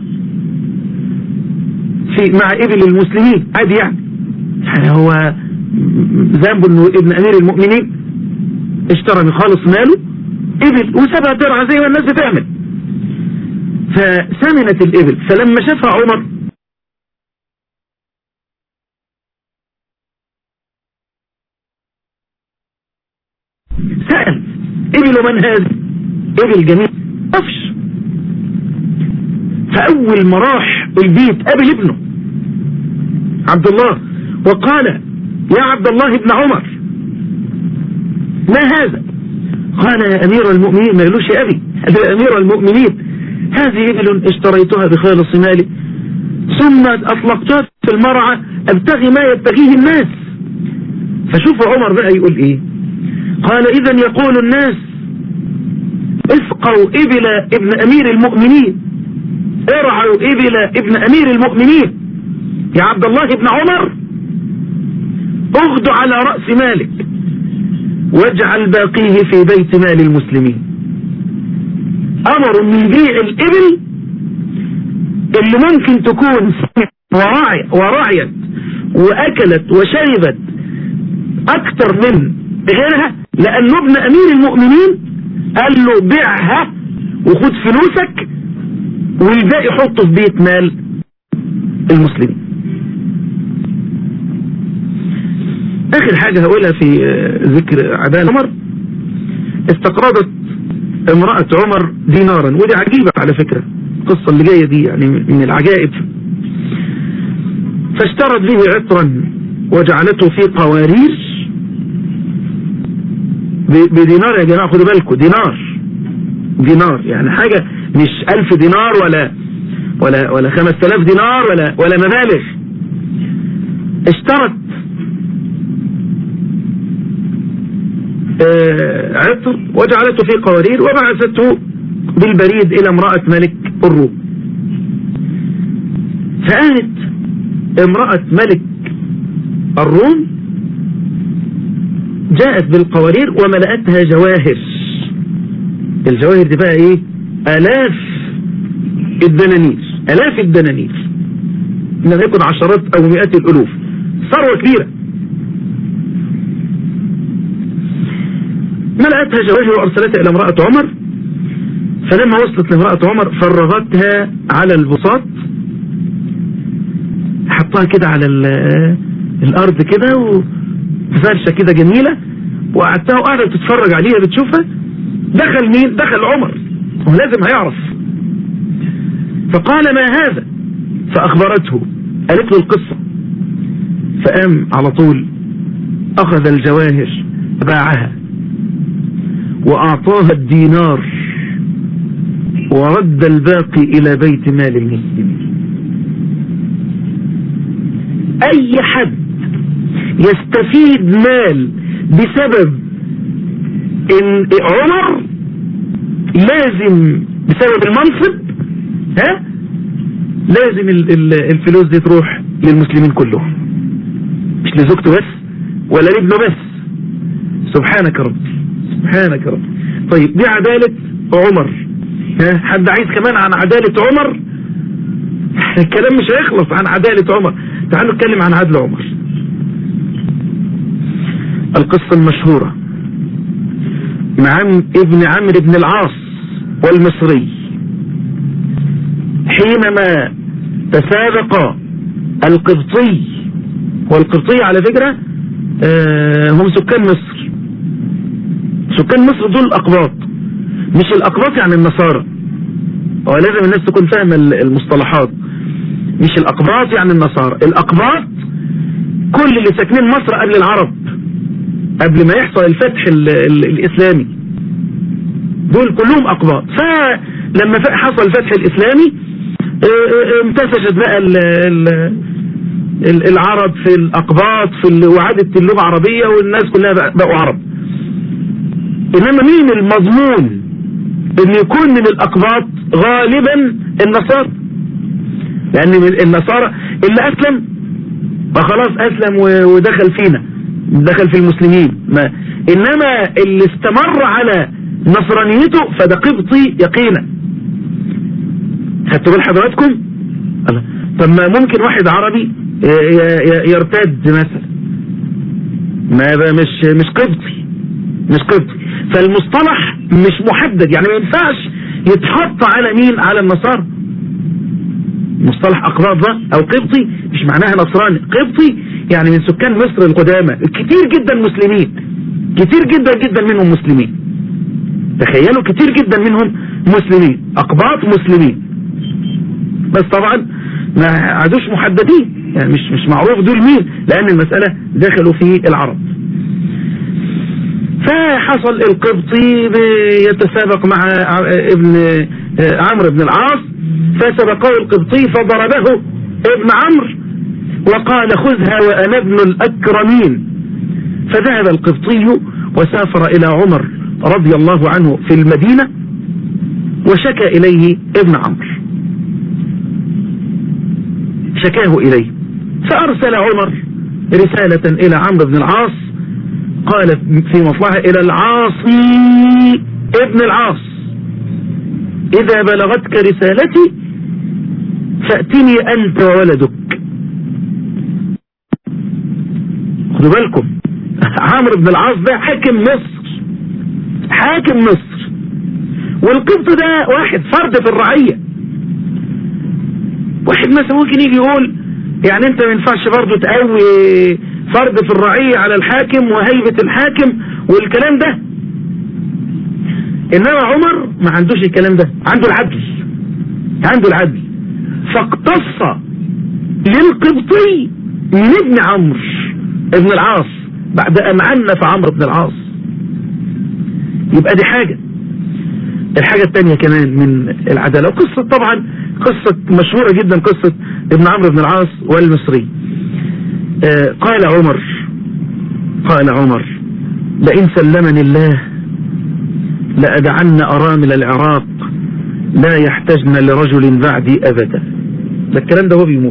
في مع إبل المسلمين عادي يعني يعني هو ذنبه انه ابن امير المؤمنين اشترى من خالص ماله ابل وسابها ترعى زي ما الناس بتعمل فسمنت الابل فلما شافها عمر سأل ابل من هذا ابل جميل طفش فأول ما راح البيت قابل ابنه عبد الله وقال يا عبد الله بن عمر ما هذا قال يا أمير المؤمنين ما يقولوش يا أبي يا أمير المؤمنين هذه إبل اشتريتها بخالص مالي ثم أطلقتها في المرعى أبتغي ما يبتغيه الناس فشوفوا عمر بقى يقول إيه قال إذا يقول الناس اسقوا إبل ابن أمير المؤمنين ارعوا إبل ابن أمير المؤمنين يا عبد الله بن عمر اغدو على رأس مالك واجعل باقيه في بيت مال المسلمين امر من بيع الابل اللي ممكن تكون وراعيت واكلت وشربت اكتر من غيرها لانه ابن امير المؤمنين قال له بيعها وخد فلوسك والباقي حطه في بيت مال المسلمين اخر حاجة هقولها في ذكر عدالة عمر استقرضت امرأة عمر دينارا ودي عجيبة على فكرة القصة اللي جاية دي يعني من العجائب فاشترت به عطرا وجعلته في قوارير بدينار يا جماعة خدوا بالكم دينار دينار يعني حاجة مش ألف دينار ولا ولا ولا خمس تلاف دينار ولا ولا مبالغ اشترت عطر وجعلته في قوارير وبعثته بالبريد إلى امرأة ملك الروم فقالت امرأة ملك الروم جاءت بالقوارير وملأتها جواهر الجواهر دي بقى ايه الاف الدنانير الاف الدنانير لم يكن عشرات او مئات الالوف ثروة كبيرة ملأتها جواهر وارسلتها الى امرأة عمر فلما وصلت لامرأة عمر فرغتها على البساط حطها كده على الارض كده وفرشة كده جميلة وقعدتها وقعدت تتفرج عليها بتشوفها دخل مين دخل عمر هو لازم هيعرف فقال ما هذا فاخبرته قالت له القصة فقام على طول اخذ الجواهر باعها واعطاها الدينار ورد الباقي الى بيت مال المسلمين اي حد يستفيد مال بسبب ان عمر لازم بسبب المنصب ها لازم الفلوس دي تروح للمسلمين كلهم مش لزوجته بس ولا لابنه بس سبحانك رب سبحانك رب طيب دي عدالة عمر ها حد عايز كمان عن عدالة عمر الكلام مش هيخلص عن عدالة عمر تعالوا نتكلم عن عدل عمر القصة المشهورة مع ابن عمرو بن العاص والمصري حينما تسابق القبطي والقبطي على فكرة هم سكان مصر سكان مصر دول الأقباط مش الأقباط يعني النصارى ولازم الناس تكون فاهمة المصطلحات مش الأقباط يعني النصارى الأقباط كل اللي ساكنين مصر قبل العرب قبل ما يحصل الفتح ال ال الإسلامي دول كلهم أقباط فلما حصل الفتح الإسلامي امتسجت بقى ال ال العرب في الأقباط في وعادت اللغة عربية والناس كلها بقوا عرب إنما مين المضمون ان يكون من الأقباط غالبا النصارى لأن النصارى اللي أسلم فخلاص أسلم ودخل فينا دخل في المسلمين ما إنما اللي استمر على نصرانيته فده قبطي يقينا خدتوا بال حضراتكم طب ما ممكن واحد عربي يرتد مثلا ما مش مش قبطي مش قبطي فالمصطلح مش محدد يعني ما ينفعش يتحط على مين على النصارى مصطلح أقراض ده أو قبطي مش معناها نصراني قبطي يعني من سكان مصر القدامى كتير جدا مسلمين كتير جدا جدا منهم مسلمين تخيلوا كتير جدا منهم مسلمين أقباط مسلمين بس طبعا ما عادوش محددين يعني مش مش معروف دول مين لأن المسألة دخلوا في العرب فحصل القبطي يتسابق مع ابن عمرو بن العاص فسبقه القبطي فضربه ابن عمرو وقال خذها وأنا ابن الأكرمين فذهب القبطي وسافر إلى عمر رضي الله عنه في المدينة وشكى إليه ابن عمرو شكاه إليه فأرسل عمر رسالة إلى عمرو بن العاص قال في مصلحة إلى العاصي ابن العاص إذا بلغتك رسالتي فأتني أنت وولدك خدوا بالكم عمرو بن العاص ده حاكم مصر حاكم مصر والقبط ده واحد فرد في الرعية واحد مثلا ممكن يجي يقول يعني انت ما ينفعش برضه تقوي فرد في الرعية على الحاكم وهيبة الحاكم والكلام ده انما عمر ما عندوش الكلام ده عنده العدل عنده العدل فاقتص للقبطي من ابن عمرو ابن العاص بعد ان عنف عمرو بن العاص يبقى دي حاجة الحاجة التانية كمان من العدالة وقصة طبعا قصة مشهورة جدا قصة ابن عمرو بن العاص والمصري آه قال عمر قال عمر لئن سلمني الله لأدعن أرامل العراق لا يحتجن لرجل بعدي أبدا ده الكلام ده هو بيموت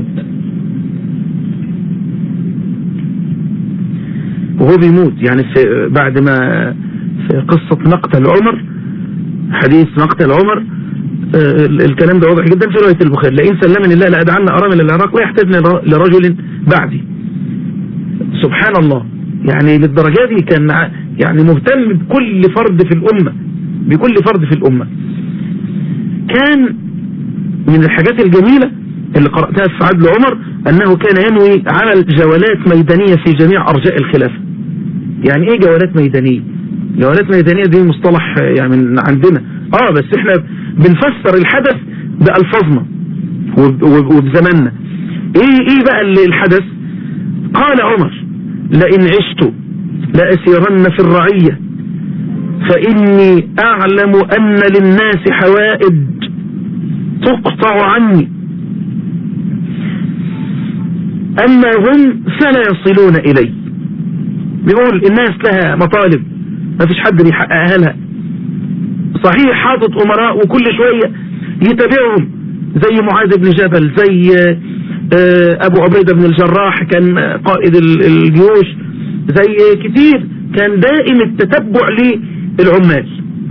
وهو بيموت يعني في بعد ما في قصة مقتل عمر حديث مقتل عمر آه الكلام ده واضح جدا في رواية البخاري لئن سلمني الله لأدعن أرامل العراق لا يحتاجن لرجل بعدي سبحان الله يعني للدرجة دي كان يعني مهتم بكل فرد في الأمة بكل فرد في الأمة كان من الحاجات الجميلة اللي قرأتها في عدل عمر أنه كان ينوي عمل جولات ميدانية في جميع أرجاء الخلافة يعني إيه جولات ميدانية جولات ميدانية دي مصطلح يعني من عندنا آه بس إحنا بنفسر الحدث بألفاظنا وبزماننا إيه إيه بقى اللي الحدث قال عمر لئن عشت لأسيرن في الرعية فإني أعلم أن للناس حوائج تقطع عني أما هم فلا يصلون إلي بيقول الناس لها مطالب ما فيش حد بيحققها لها صحيح حاطط أمراء وكل شوية يتابعهم زي معاذ بن جبل زي أبو عبيدة بن الجراح كان قائد الجيوش زي كتير كان دائم التتبع للعمال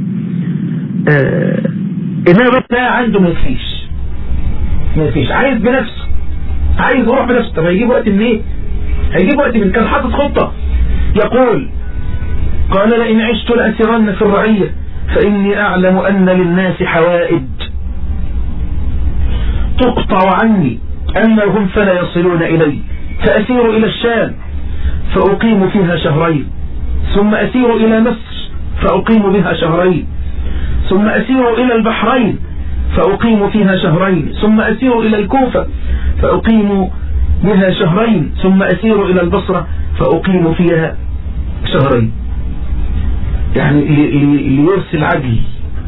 انما بس عنده مفيش مفيش عايز بنفسه عايز يروح بنفسه طب هيجيب وقت منين هيجيب وقت من كان حاطط خطة يقول قال لئن عشت لأسرن في الرعية فإني أعلم أن للناس حوائج تقطع عني أما هم فلا يصلون إلي فأسير إلى الشام فأقيم فيها شهرين ثم أسير إلى مصر فأقيم بها شهرين ثم أسير إلى البحرين فأقيم فيها شهرين ثم أسير إلى الكوفة فأقيم بها شهرين ثم أسير إلى البصرة فأقيم فيها شهرين يعني ليرسل عدل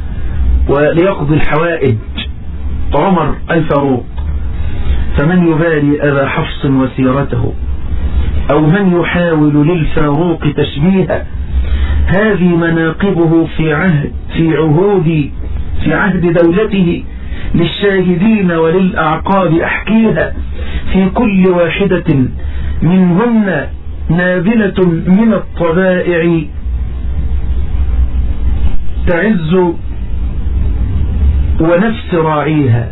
وليقضي الحوائج عمر الفاروق فمن يبالي أبا حفص وسيرته أو من يحاول للفاروق تشبيها هذه مناقبه في عهد في عهود في عهد دولته للشاهدين وللأعقاب أحكيها في كل واحدة منهن نابلة من الطبائع تعز ونفس راعيها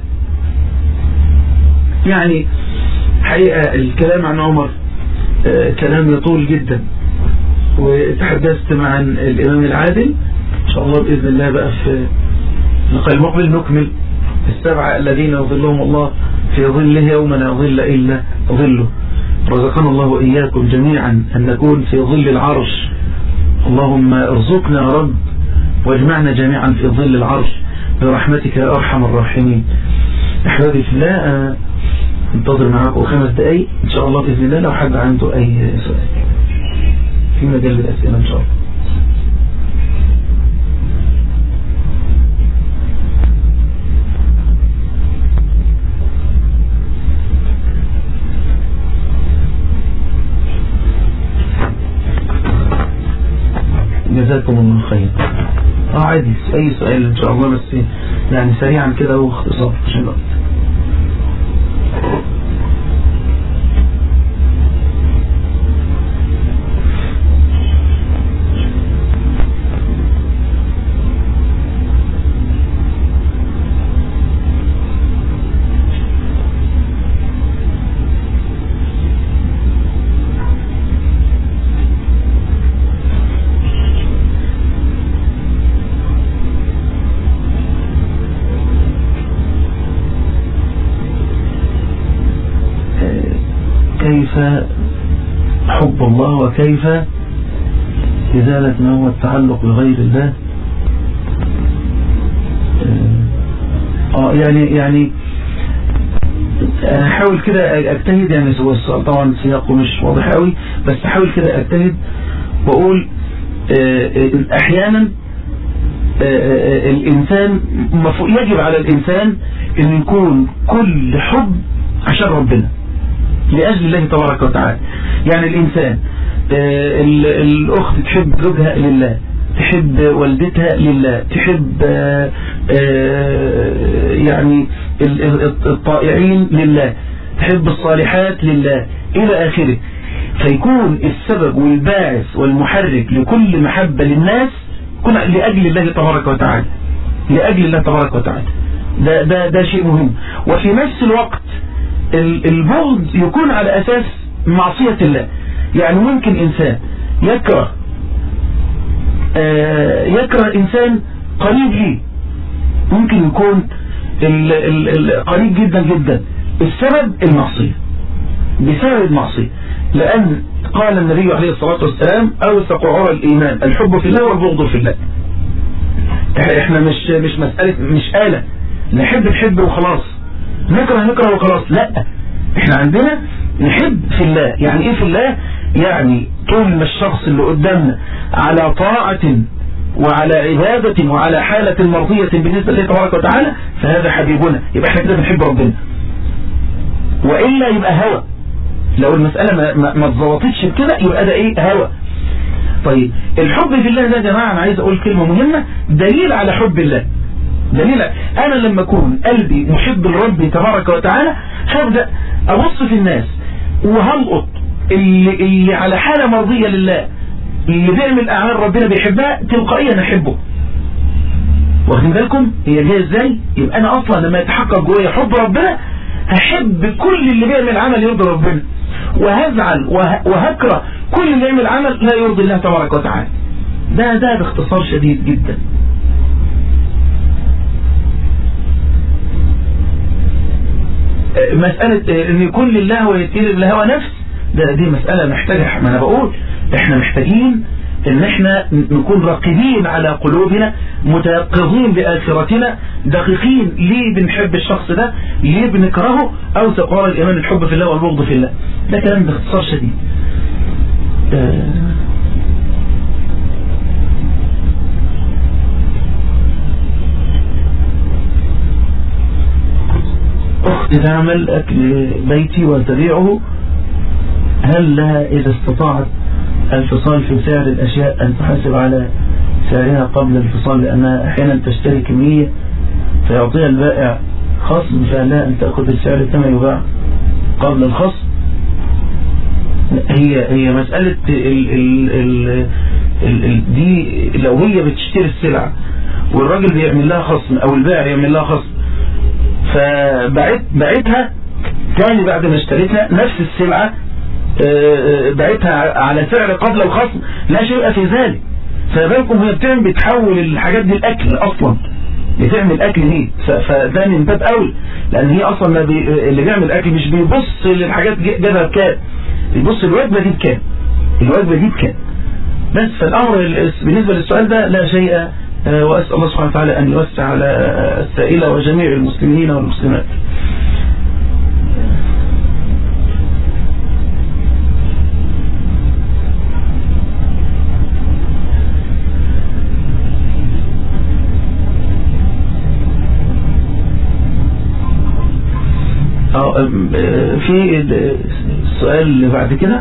يعني حقيقة الكلام عن عمر آه، كلام يطول جدا وتحدثت مع الإمام العادل إن شاء الله بإذن الله بقى في اللقاء المقبل نكمل السبعة الذين يظلهم الله في ظله يوم لا ظل إلا ظله رزقنا الله وإياكم جميعا أن نكون في ظل العرش اللهم ارزقنا يا رب واجمعنا جميعا في ظل العرش برحمتك يا أرحم الراحمين أحبابي في الله أنا انتظر معاكم خمس دقايق إن شاء الله بإذن الله لو حد عنده أي سؤال في مجال الأسئلة إن شاء الله جزاكم الله خير اه عادي اي سؤال ان شاء الله بس يعني سريعا كده واختصار عشان الوقت كيف حب الله وكيف إزالة ما هو التعلق بغير الله اه يعني يعني انا احاول كده اجتهد يعني هو السؤال طبعا سياقه مش واضح قوي بس احاول كده اجتهد واقول احيانا الانسان يجب على الانسان ان يكون كل حب عشان ربنا لأجل الله تبارك وتعالى يعني الإنسان الأخت تحب زوجها لله تحب والدتها لله تحب يعني الطائعين لله تحب الصالحات لله إلى آخره فيكون السبب والباعث والمحرك لكل محبة للناس يكون لأجل الله تبارك وتعالى لأجل الله تبارك وتعالى ده, ده, ده شيء مهم وفي نفس الوقت البغض يكون على أساس معصية الله يعني ممكن إنسان يكره يكره إنسان قريب ليه ممكن يكون ال ال ال قريب جدا جدا السبب المعصية بسبب المعصية لأن قال النبي عليه الصلاة والسلام أوثق عرى الإيمان الحب في الله والبغض في الله احنا مش مش مسألة مش آلة نحب نحب وخلاص نكره نكره وخلاص لا احنا عندنا نحب في الله يعني ايه في الله يعني طول ما الشخص اللي قدامنا على طاعة وعلى عبادة وعلى حالة مرضية بالنسبة لله تبارك وتعالى فهذا حبيبنا يبقى احنا كده بنحب ربنا وإلا يبقى هوى لو المسألة ما, ما اتظبطتش بكده يبقى ده ايه هوى طيب الحب في الله ده يا جماعة انا عايز اقول كلمة مهمة دليل على حب الله دليل انا لما اكون قلبي محب لربي تبارك وتعالى هبدأ ابص في الناس وهلقط اللي, اللي على حالة مرضية لله اللي بيعمل اعمال ربنا بيحبها تلقائيا احبه واخدين بالكم هي جايه ازاي يبقى انا اصلا لما يتحقق جوايا حب ربنا هحب كل اللي بيعمل عمل يرضي ربنا وهزعل وهكره كل اللي يعمل عمل لا يرضي الله تبارك وتعالى ده ده باختصار شديد جدا مسألة ان يكون لله ويتير لهوى نفس ده دي مسألة محتاجة ما انا بقول احنا محتاجين ان احنا نكون راقبين على قلوبنا متيقظين بآخرتنا دقيقين ليه بنحب الشخص ده ليه بنكرهه او تقوى الايمان الحب في الله والبغض في الله ده كلام باختصار شديد بتعمل أكل بيتي وتبيعه هل لها إذا استطاعت الفصال في سعر الأشياء أن تحاسب على سعرها قبل الفصال لأنها أحيانا تشتري كمية فيعطيها البائع خصم فلا أن تأخذ السعر كما يباع قبل الخصم هي هي مسألة ال ال ال ال ال دي لو هي بتشتري السلعة والراجل بيعمل لها خصم او البائع يعمل لها خصم فبعت بعتها تاني بعد ما اشتريتها نفس السلعة بعتها على سعر قبل الخصم لا شيء في ذلك فبالكم هي بتعمل بتحول الحاجات دي الاكل اصلا بتعمل اكل دي فده من باب اول لان هي اصلا ما بي اللي بيعمل اكل مش بيبص للحاجات جابها بكام بيبص الوجبه دي بكام الوجبه دي بكام بس فالامر بالنسبه للسؤال ده لا شيء واسال الله سبحانه وتعالى ان يوسع على السائله وجميع المسلمين والمسلمات في السؤال اللي بعد كده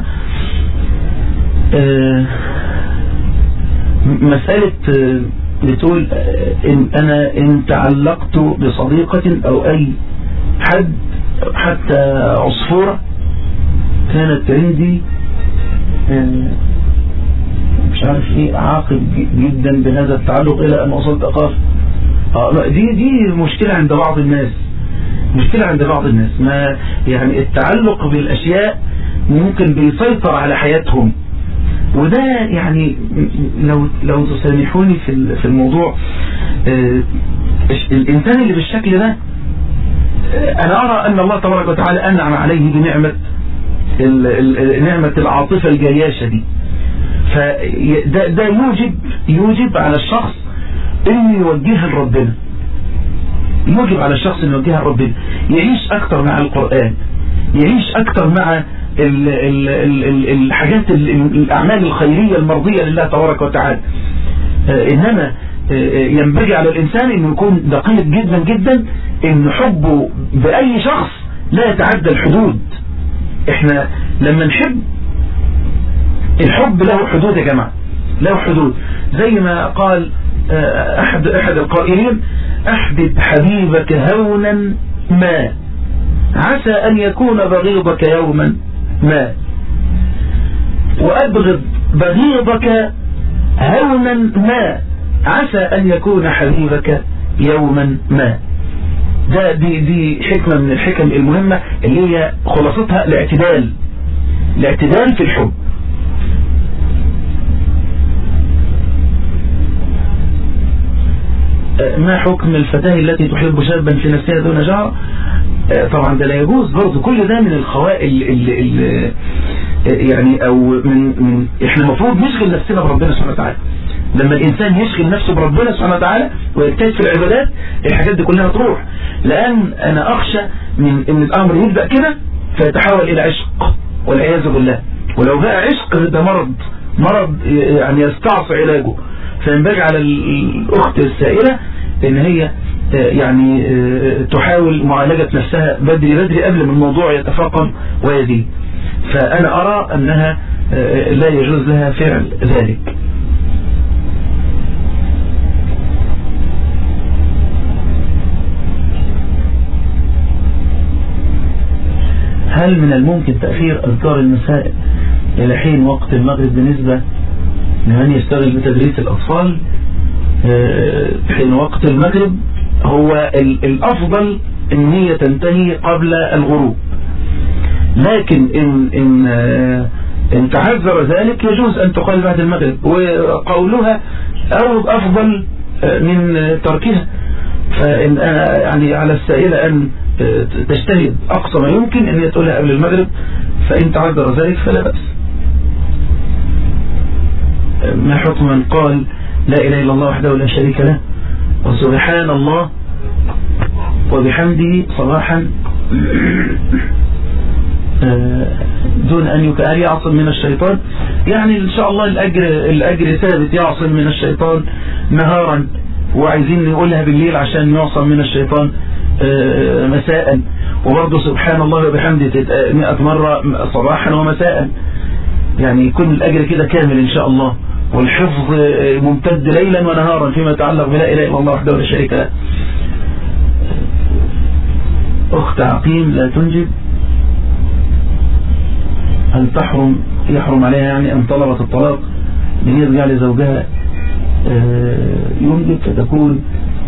مسألة بتقول إن أنا إن تعلقت بصديقة أو أي حد حتى عصفورة كانت عندي مش عارف ايه عاقب جدا بهذا التعلق الى ان وصلت اخاف دي دي مشكلة عند بعض الناس مشكلة عند بعض الناس ما يعني التعلق بالأشياء ممكن بيسيطر على حياتهم وده يعني لو لو تسامحوني في في الموضوع الإنسان اللي بالشكل ده أنا أرى أن الله تبارك وتعالى أنعم عليه بنعمة نعمة العاطفة الجياشة دي فده ده يوجب يوجب على الشخص انه يوجهها لربنا يوجب على الشخص انه يوجهها لربنا يعيش اكتر مع القرآن يعيش اكتر مع ال ال ال الحاجات الاعمال الخيرية المرضية لله تبارك وتعالى انما ينبغي على الانسان انه يكون دقيق جدا جدا ان حبه باي شخص لا يتعدى الحدود احنا لما نحب الحب له حدود يا جماعة له حدود زي ما قال أحد, أحد القائلين أحبب حبيبك هونا ما عسى أن يكون بغيضك يوما ما وأبغض بغيضك هونا ما عسى أن يكون حبيبك يوما ما ده دي دي حكمة من الحكم المهمة اللي هي خلاصتها الاعتدال الاعتدال في الحب ما حكم الفتاة التي تحب شابا في نفسها دون جهر طبعا ده لا يجوز برضه كل ده من الخوائل اللي اللي يعني او من, من احنا المفروض نشغل نفسنا بربنا سبحانه وتعالى لما الانسان يشغل نفسه بربنا سبحانه وتعالى ويجتهد في العبادات الحاجات دي كلها تروح لان انا اخشى من ان الامر يبدأ كده فيتحول الى عشق والعياذ بالله ولو بقى عشق ده مرض مرض يعني يستعصي علاجه فينبغي على الأخت السائلة ان هي يعني تحاول معالجة نفسها بدري بدري قبل ما الموضوع يتفاقم ويزيد فأنا أرى أنها لا يجوز لها فعل ذلك هل من الممكن تأخير أذكار النساء إلى حين وقت المغرب بالنسبة لمن يشتغل بتدريس الأطفال حين وقت المغرب هو الأفضل ان هي تنتهي قبل الغروب لكن إن, إن, إن تعذر ذلك يجوز أن تقال بعد المغرب وقولها أو أفضل من تركها فإن يعني على السائلة أن تجتهد أقصى ما يمكن أن تقولها قبل المغرب فإن تعذر ذلك فلا بأس ما حكم من قال لا إله إلا الله وحده لا شريك له وسبحان الله وبحمده صباحا دون أن يكأل يعصم من الشيطان يعني إن شاء الله الأجر, الأجر ثابت يعصم من الشيطان نهارا وعايزين نقولها بالليل عشان يعصم من الشيطان آه، مساء وبرضه سبحان الله وبحمده تتقال 100 مرة صباحا ومساء يعني يكون الأجر كده كامل إن شاء الله والحفظ آه، ممتد ليلا ونهارا فيما يتعلق بلا إله إلا الله وحده لا شريك له أخت عقيم لا تنجب هل تحرم يحرم عليها يعني أن طلبت الطلاق ليرجع لزوجها آه، ينجب فتكون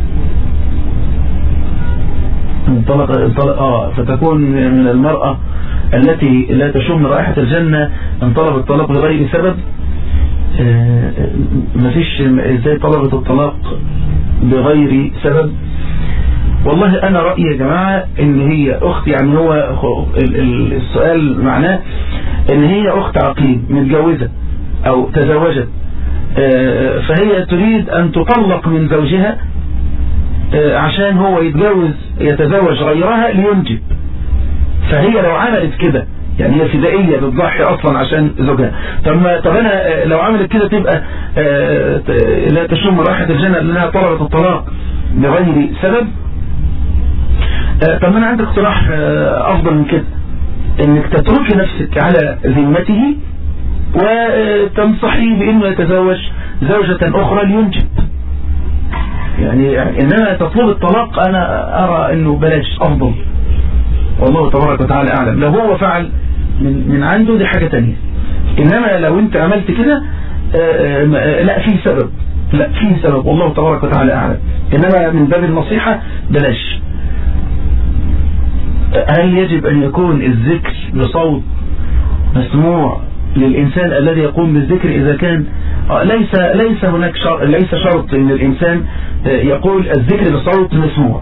انطلق انطلق اه فتكون من المرأة التي لا تشم رائحة الجنة ان طلب الطلاق بغير سبب آه، مفيش ازاي طلبت الطلاق بغير سبب والله انا رأيي يا جماعة ان هي اخت يعني هو ال- ال- السؤال معناه ان هي اخت عقيم متجوزة او تزوجت آه، فهي تريد ان تطلق من زوجها آه، عشان هو يتجوز يتزوج غيرها لينجب فهي لو عملت كده يعني هي فدائية بتضحي اصلا عشان زوجها طب ما طب انا آه، لو عملت كده تبقى آه، ت- لا تشم رائحة الجنة لانها طلبت الطلاق بغير سبب آه، طب انا عندي اقتراح آه، افضل من كده انك تتركي نفسك على ذمته وتنصحيه بانه يتزوج زوجة اخرى لينجب يعني انما تطلب الطلاق انا ارى انه بلاش افضل والله تبارك وتعالى اعلم لو هو فعل من, من عنده دي حاجة تانية انما لو انت عملت كده آه، آه، لا في سبب لا في سبب والله تبارك وتعالى اعلم انما من باب النصيحة بلاش هل يجب ان يكون الذكر بصوت مسموع للإنسان الذي يقوم بالذكر إذا كان آه، ليس ليس هناك شرط ليس شرط ان الإنسان آه، يقول الذكر بصوت مسموع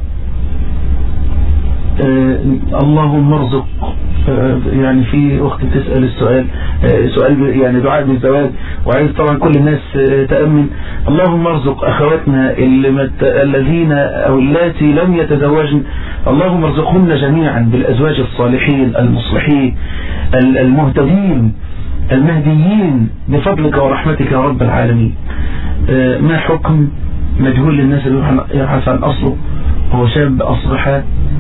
آه، اللهم ارزق آه، يعني في أخت تسأل السؤال آه، سؤال يعني دعاء بالزواج وعايز طبعا كل الناس آه، تأمن اللهم ارزق أخواتنا اللي مت... الذين أو اللاتي لم يتزوجن اللهم ارزقهن جميعا بالأزواج الصالحين المصلحين ال- المهتدين المهديين بفضلك ورحمتك يا رب العالمين آه، ما حكم مجهول للناس اللي يبحث عن أصله هو شاب أصبح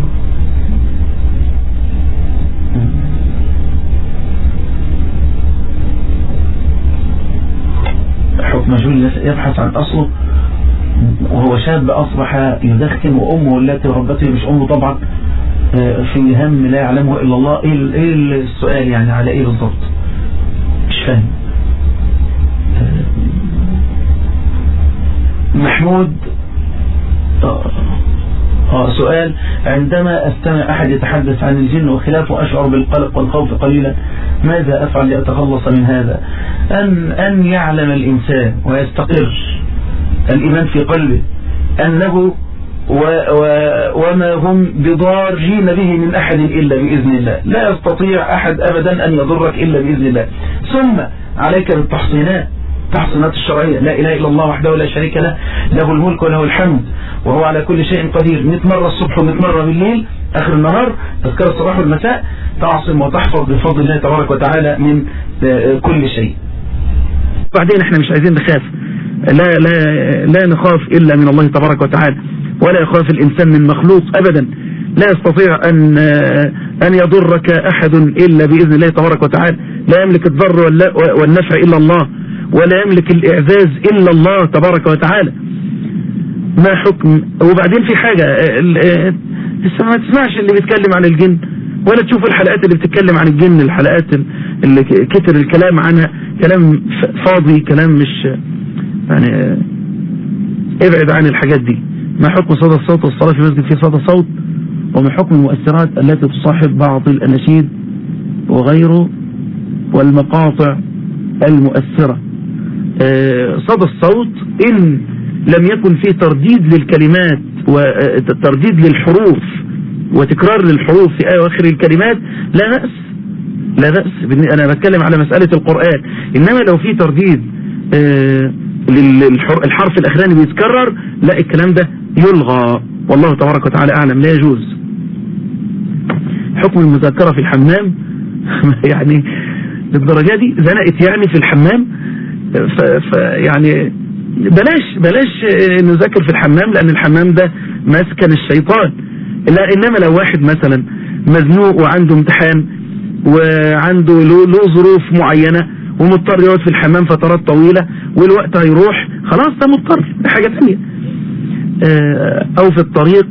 حكم مجهول الناس يبحث عن أصله وهو شاب أصبح يدخن وأمه التي ربته مش أمه طبعا آه، في هم لا يعلمه إلا الله إيه ال- إيه السؤال يعني على إيه بالضبط مش فاهم آه، محمود آه، آه سؤال عندما أستمع أحد يتحدث عن الجن وخلافه أشعر بالقلق والخوف قليلا ماذا أفعل لأتخلص من هذا أن, أن يعلم الإنسان ويستقر الإيمان في قلبه أنه و و وما هم بضارين به من أحد إلا بإذن الله لا يستطيع أحد أبدا أن يضرك إلا بإذن الله ثم عليك بالتحصينات التحصينات الشرعية لا إله إلا الله وحده لا شريك له له الملك وله الحمد وهو على كل شيء قدير 100 مرة الصبح و100 مرة بالليل آخر النهار تذكر الصباح والمساء تعصم وتحفظ بفضل الله تبارك وتعالى من آه، كل شيء بعدين احنا مش عايزين نخاف لا لا لا نخاف الا من الله تبارك وتعالى ولا يخاف الانسان من مخلوق ابدا لا يستطيع ان ان يضرك احد الا باذن الله تبارك وتعالى لا يملك الضر ولا- والنفع الا الله ولا يملك الاعزاز الا الله تبارك وتعالى ما حكم وبعدين في حاجة ال- ال- لسه ما تسمعش اللي بيتكلم عن الجن ولا تشوف الحلقات اللي بتتكلم عن الجن الحلقات اللي ك- كتر الكلام عنها كلام ف- فاضي كلام مش يعني آه، ابعد عن الحاجات دي ما حكم صدى الصوت والصلاة في مسجد فيه صدى صوت وما حكم المؤثرات التي تصاحب بعض الأناشيد وغيره والمقاطع المؤثرة آه، صدى الصوت إن لم يكن فيه ترديد للكلمات وترديد للحروف وتكرار للحروف في أواخر الكلمات لا بأس لا بأس بالن- أنا بتكلم على مسألة القرآن إنما لو في ترديد آه، للحر- الحرف الأخراني بيتكرر لا الكلام ده يلغى والله تبارك وتعالى أعلم لا يجوز حكم المذاكرة في الحمام يعني للدرجة دي زنقت يعني في الحمام ف ف يعني بلاش بلاش آه، نذاكر في الحمام لأن الحمام ده مسكن الشيطان لا انما لو واحد مثلا مزنوق وعنده امتحان وعنده له له ظروف معينة ومضطر يقعد في الحمام فترات طويلة والوقت هيروح خلاص ده مضطر ده حاجة تانية آه، او في الطريق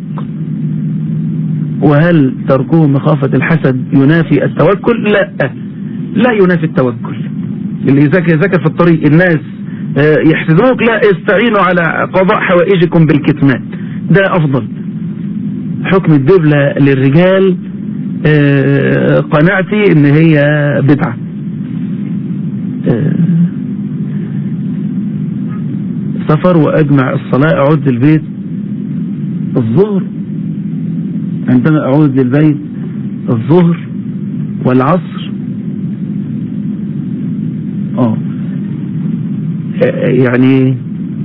وهل تركه مخافة الحسد ينافي التوكل لا لا ينافي التوكل اللي يذاكر يذاكر في الطريق الناس آه، يحسدوك لا استعينوا على قضاء حوائجكم بالكتمان ده افضل حكم الدبلة للرجال آه، قناعتي ان هي بدعة آه، سفر واجمع الصلاة اعود للبيت الظهر عندما اعود للبيت الظهر والعصر اه آه، يعني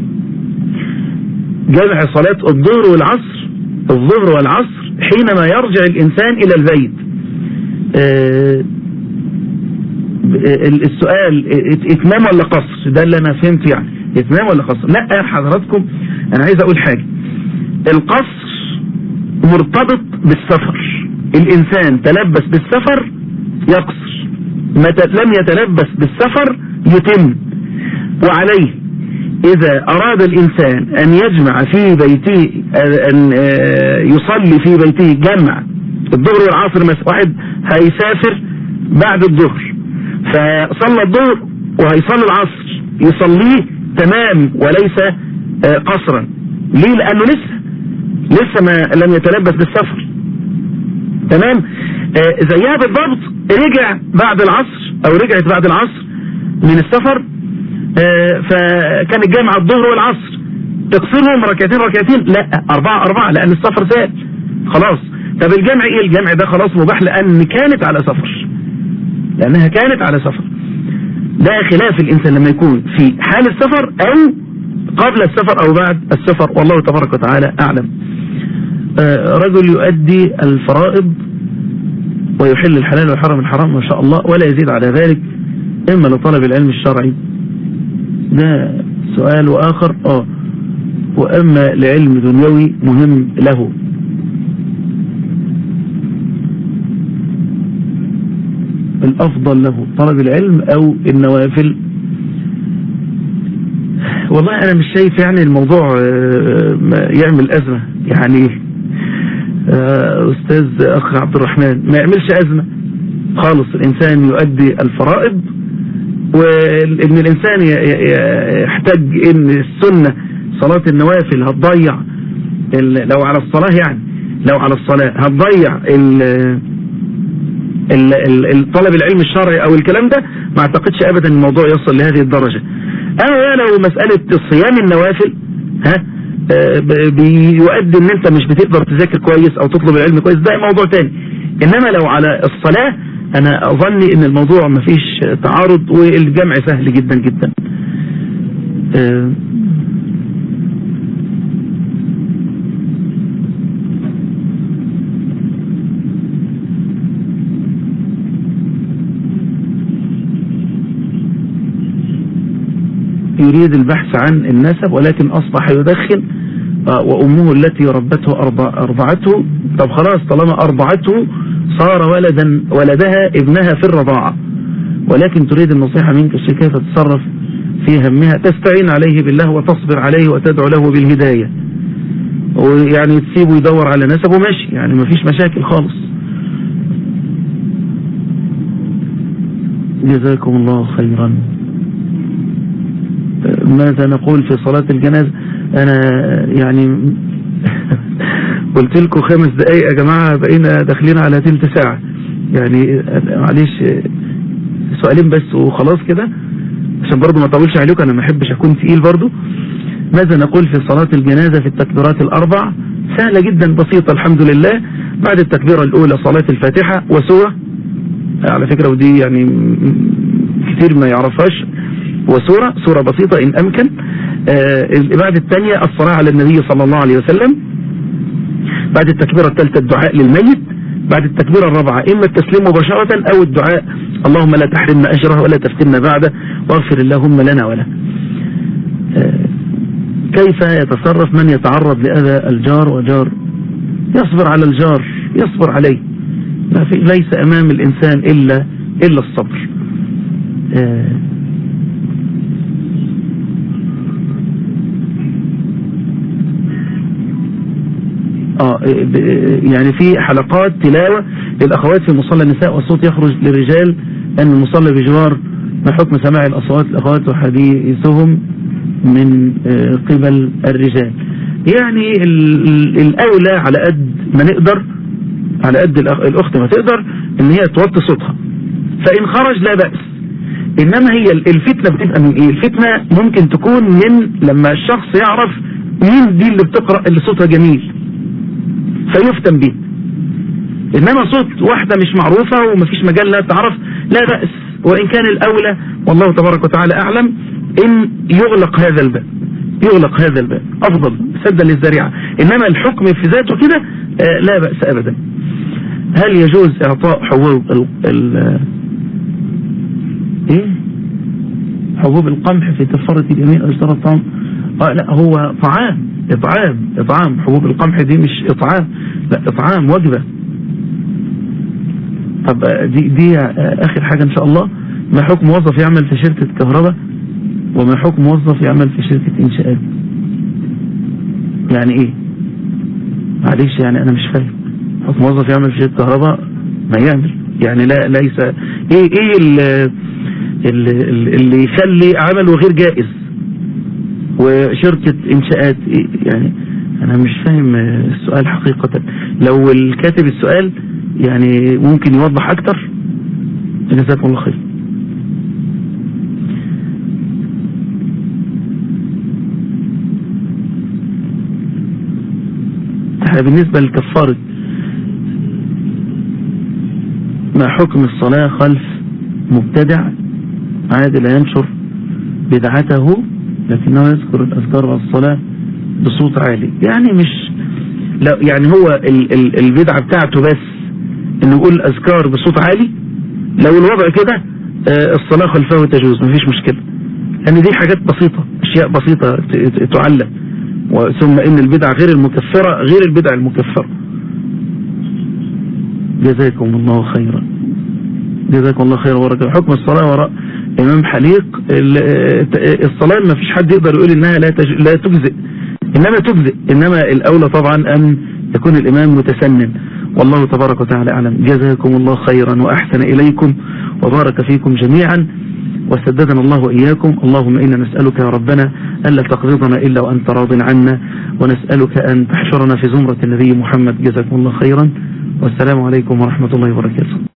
جمع صلاة الظهر والعصر الظهر والعصر حينما يرجع الإنسان إلى البيت آه، السؤال اتمام ولا قصر ده اللي أنا فهمت يعني اتمام ولا قصر لا يا حضراتكم أنا عايز أقول حاجة القصر مرتبط بالسفر الإنسان تلبس بالسفر يقصر ما ت- لم يتلبس بالسفر يتم وعليه إذا أراد الإنسان أن يجمع في بيته أن آه، يصلي في بيته جمع الظهر والعصر مثلا واحد هيسافر بعد الظهر فصلى الظهر وهيصلي العصر يصليه تمام وليس آه، قصرا ليه لأنه لسه لسه ما لم يتلبس بالسفر تمام آه، زيها بالضبط رجع بعد العصر او رجعت بعد العصر من السفر آه، فكان الجامعة الظهر والعصر تقصرهم ركعتين ركعتين لا أربعة أربعة لأن السفر زاد خلاص طب الجمع إيه الجمع ده خلاص مباح لأن كانت على سفر لأنها كانت على سفر ده خلاف الإنسان لما يكون في حال السفر أو قبل السفر أو بعد السفر والله تبارك وتعالى أعلم آه، رجل يؤدي الفرائض ويحل الحلال ويحرم الحرام ما شاء الله ولا يزيد على ذلك إما لطلب العلم الشرعي ده سؤال وآخر آه وأما لعلم دنيوي مهم له الأفضل له طلب العلم أو النوافل والله أنا مش شايف يعني الموضوع آه، ما يعمل أزمة يعني آه، أستاذ أخ عبد الرحمن ما يعملش أزمة خالص الإنسان يؤدي الفرائض وإن الإنسان ي- ي- يحتاج إن السنة صلاة النوافل هتضيع ال- لو على الصلاة يعني لو على الصلاة هتضيع ال ال- ال- ال- طلب العلم الشرعي او الكلام ده ما اعتقدش ابدا الموضوع يصل لهذه الدرجة اما لو مسألة صيام النوافل ها آه، ب- بيؤدي ان انت مش بتقدر تذاكر كويس او تطلب العلم كويس ده موضوع تاني انما لو على الصلاة انا اظني ان الموضوع مفيش تعارض والجمع سهل جدا جدا آه، يريد البحث عن النسب ولكن أصبح يدخن آه، وأمه التي ربته أرضع- أرضعته طب خلاص طالما أرضعته صار ولدا ولدها ابنها في الرضاعة ولكن تريد النصيحة منك الشيء كيف تتصرف في همها تستعين عليه بالله وتصبر عليه وتدعو له بالهداية ويعني تسيبه يدور على نسبه ماشي يعني مفيش مشاكل خالص جزاكم الله خيرا ماذا نقول في صلاة الجنازة انا يعني قلت لكم خمس دقايق يا جماعة بقينا داخلين على تلت ساعة يعني معلش سؤالين بس وخلاص كده عشان برضو ما اطولش عليكم انا ما احبش اكون تقيل برضو ماذا نقول في صلاة الجنازة في التكبيرات الاربع سهلة جدا بسيطة الحمد لله بعد التكبيرة الاولى صلاة الفاتحة وسورة على فكرة ودي يعني كتير ما يعرفهاش وسورة سورة بسيطة إن أمكن آه بعد الثانية الصلاة على النبي صلى الله عليه وسلم بعد التكبيرة الثالثة الدعاء للميت بعد التكبيرة الرابعة إما التسليم مباشرة أو الدعاء اللهم لا تحرمنا أجره ولا تفتنا بعده واغفر اللهم لنا وله آه كيف يتصرف من يتعرض لأذى الجار وجار يصبر على الجار يصبر عليه ما في ليس أمام الإنسان إلا إلا الصبر آه آه يعني في حلقات تلاوة للأخوات في مصلى النساء والصوت يخرج للرجال أن المصلى بجوار ما حكم سماع الأصوات الأخوات وحديثهم من آه قبل الرجال يعني الأولى على قد ما نقدر على قد الأخت ما تقدر ان هي توطي صوتها فإن خرج لا بأس إنما هي الفتنة بتبقى من إيه الفتنة ممكن تكون من لما الشخص يعرف مين دي اللي بتقرأ اللي صوتها جميل فيفتن به إنما صوت واحدة مش معروفة ومفيش مجال لا تعرف لا بأس وإن كان الأولى والله تبارك وتعالى أعلم إن يغلق هذا الباب يغلق هذا الباب أفضل سدا للذريعة إنما الحكم في ذاته كده آه لا بأس أبدا هل يجوز إعطاء حبوب ال ال إيه حبوب القمح في كفارة اليمين أو اشترى الطعام آه لا هو طعام إطعام إطعام حبوب القمح دي مش إطعام لا إطعام وجبة طب دي, دي آخر حاجة إن شاء الله ما حكم موظف يعمل في شركة كهرباء وما حكم موظف يعمل في شركة إنشاءات يعني إيه معلش يعني أنا مش فاهم حكم موظف يعمل في شركة كهرباء ما يعمل يعني لا ليس إيه إيه اللي, اللي يخلي عمله غير جائز وشركة إنشاءات إيه يعني أنا مش فاهم السؤال حقيقة لو الكاتب السؤال يعني ممكن يوضح أكتر جزاكم الله خير بالنسبة للكفارة ما حكم الصلاة خلف مبتدع عادل ينشر بدعته لكنه يذكر الأذكار والصلاة بصوت عالي يعني مش لا يعني هو ال ال البدعة بتاعته بس انه يقول أذكار بصوت عالي لو الوضع كده آه الصلاة خلفه تجوز مفيش مشكلة لأن دي حاجات بسيطة أشياء بسيطة تعلم ثم ان البدع غير المكفرة غير البدع المكفرة جزاكم الله خيرا جزاكم الله خيرا ورجاء حكم الصلاة وراء امام حليق الصلاة ما فيش حد يقدر يقول انها لا, تج... لا تجزئ انما تجزئ انما الاولى طبعا ان يكون الامام متسنن والله تبارك وتعالى اعلم جزاكم الله خيرا واحسن اليكم وبارك فيكم جميعا وسددنا الله وإياكم اللهم إنا نسألك يا ربنا ألا تقبضنا إلا وأنت راض عنا ونسألك أن تحشرنا في زمرة النبي محمد جزاكم الله خيرا والسلام عليكم ورحمة الله وبركاته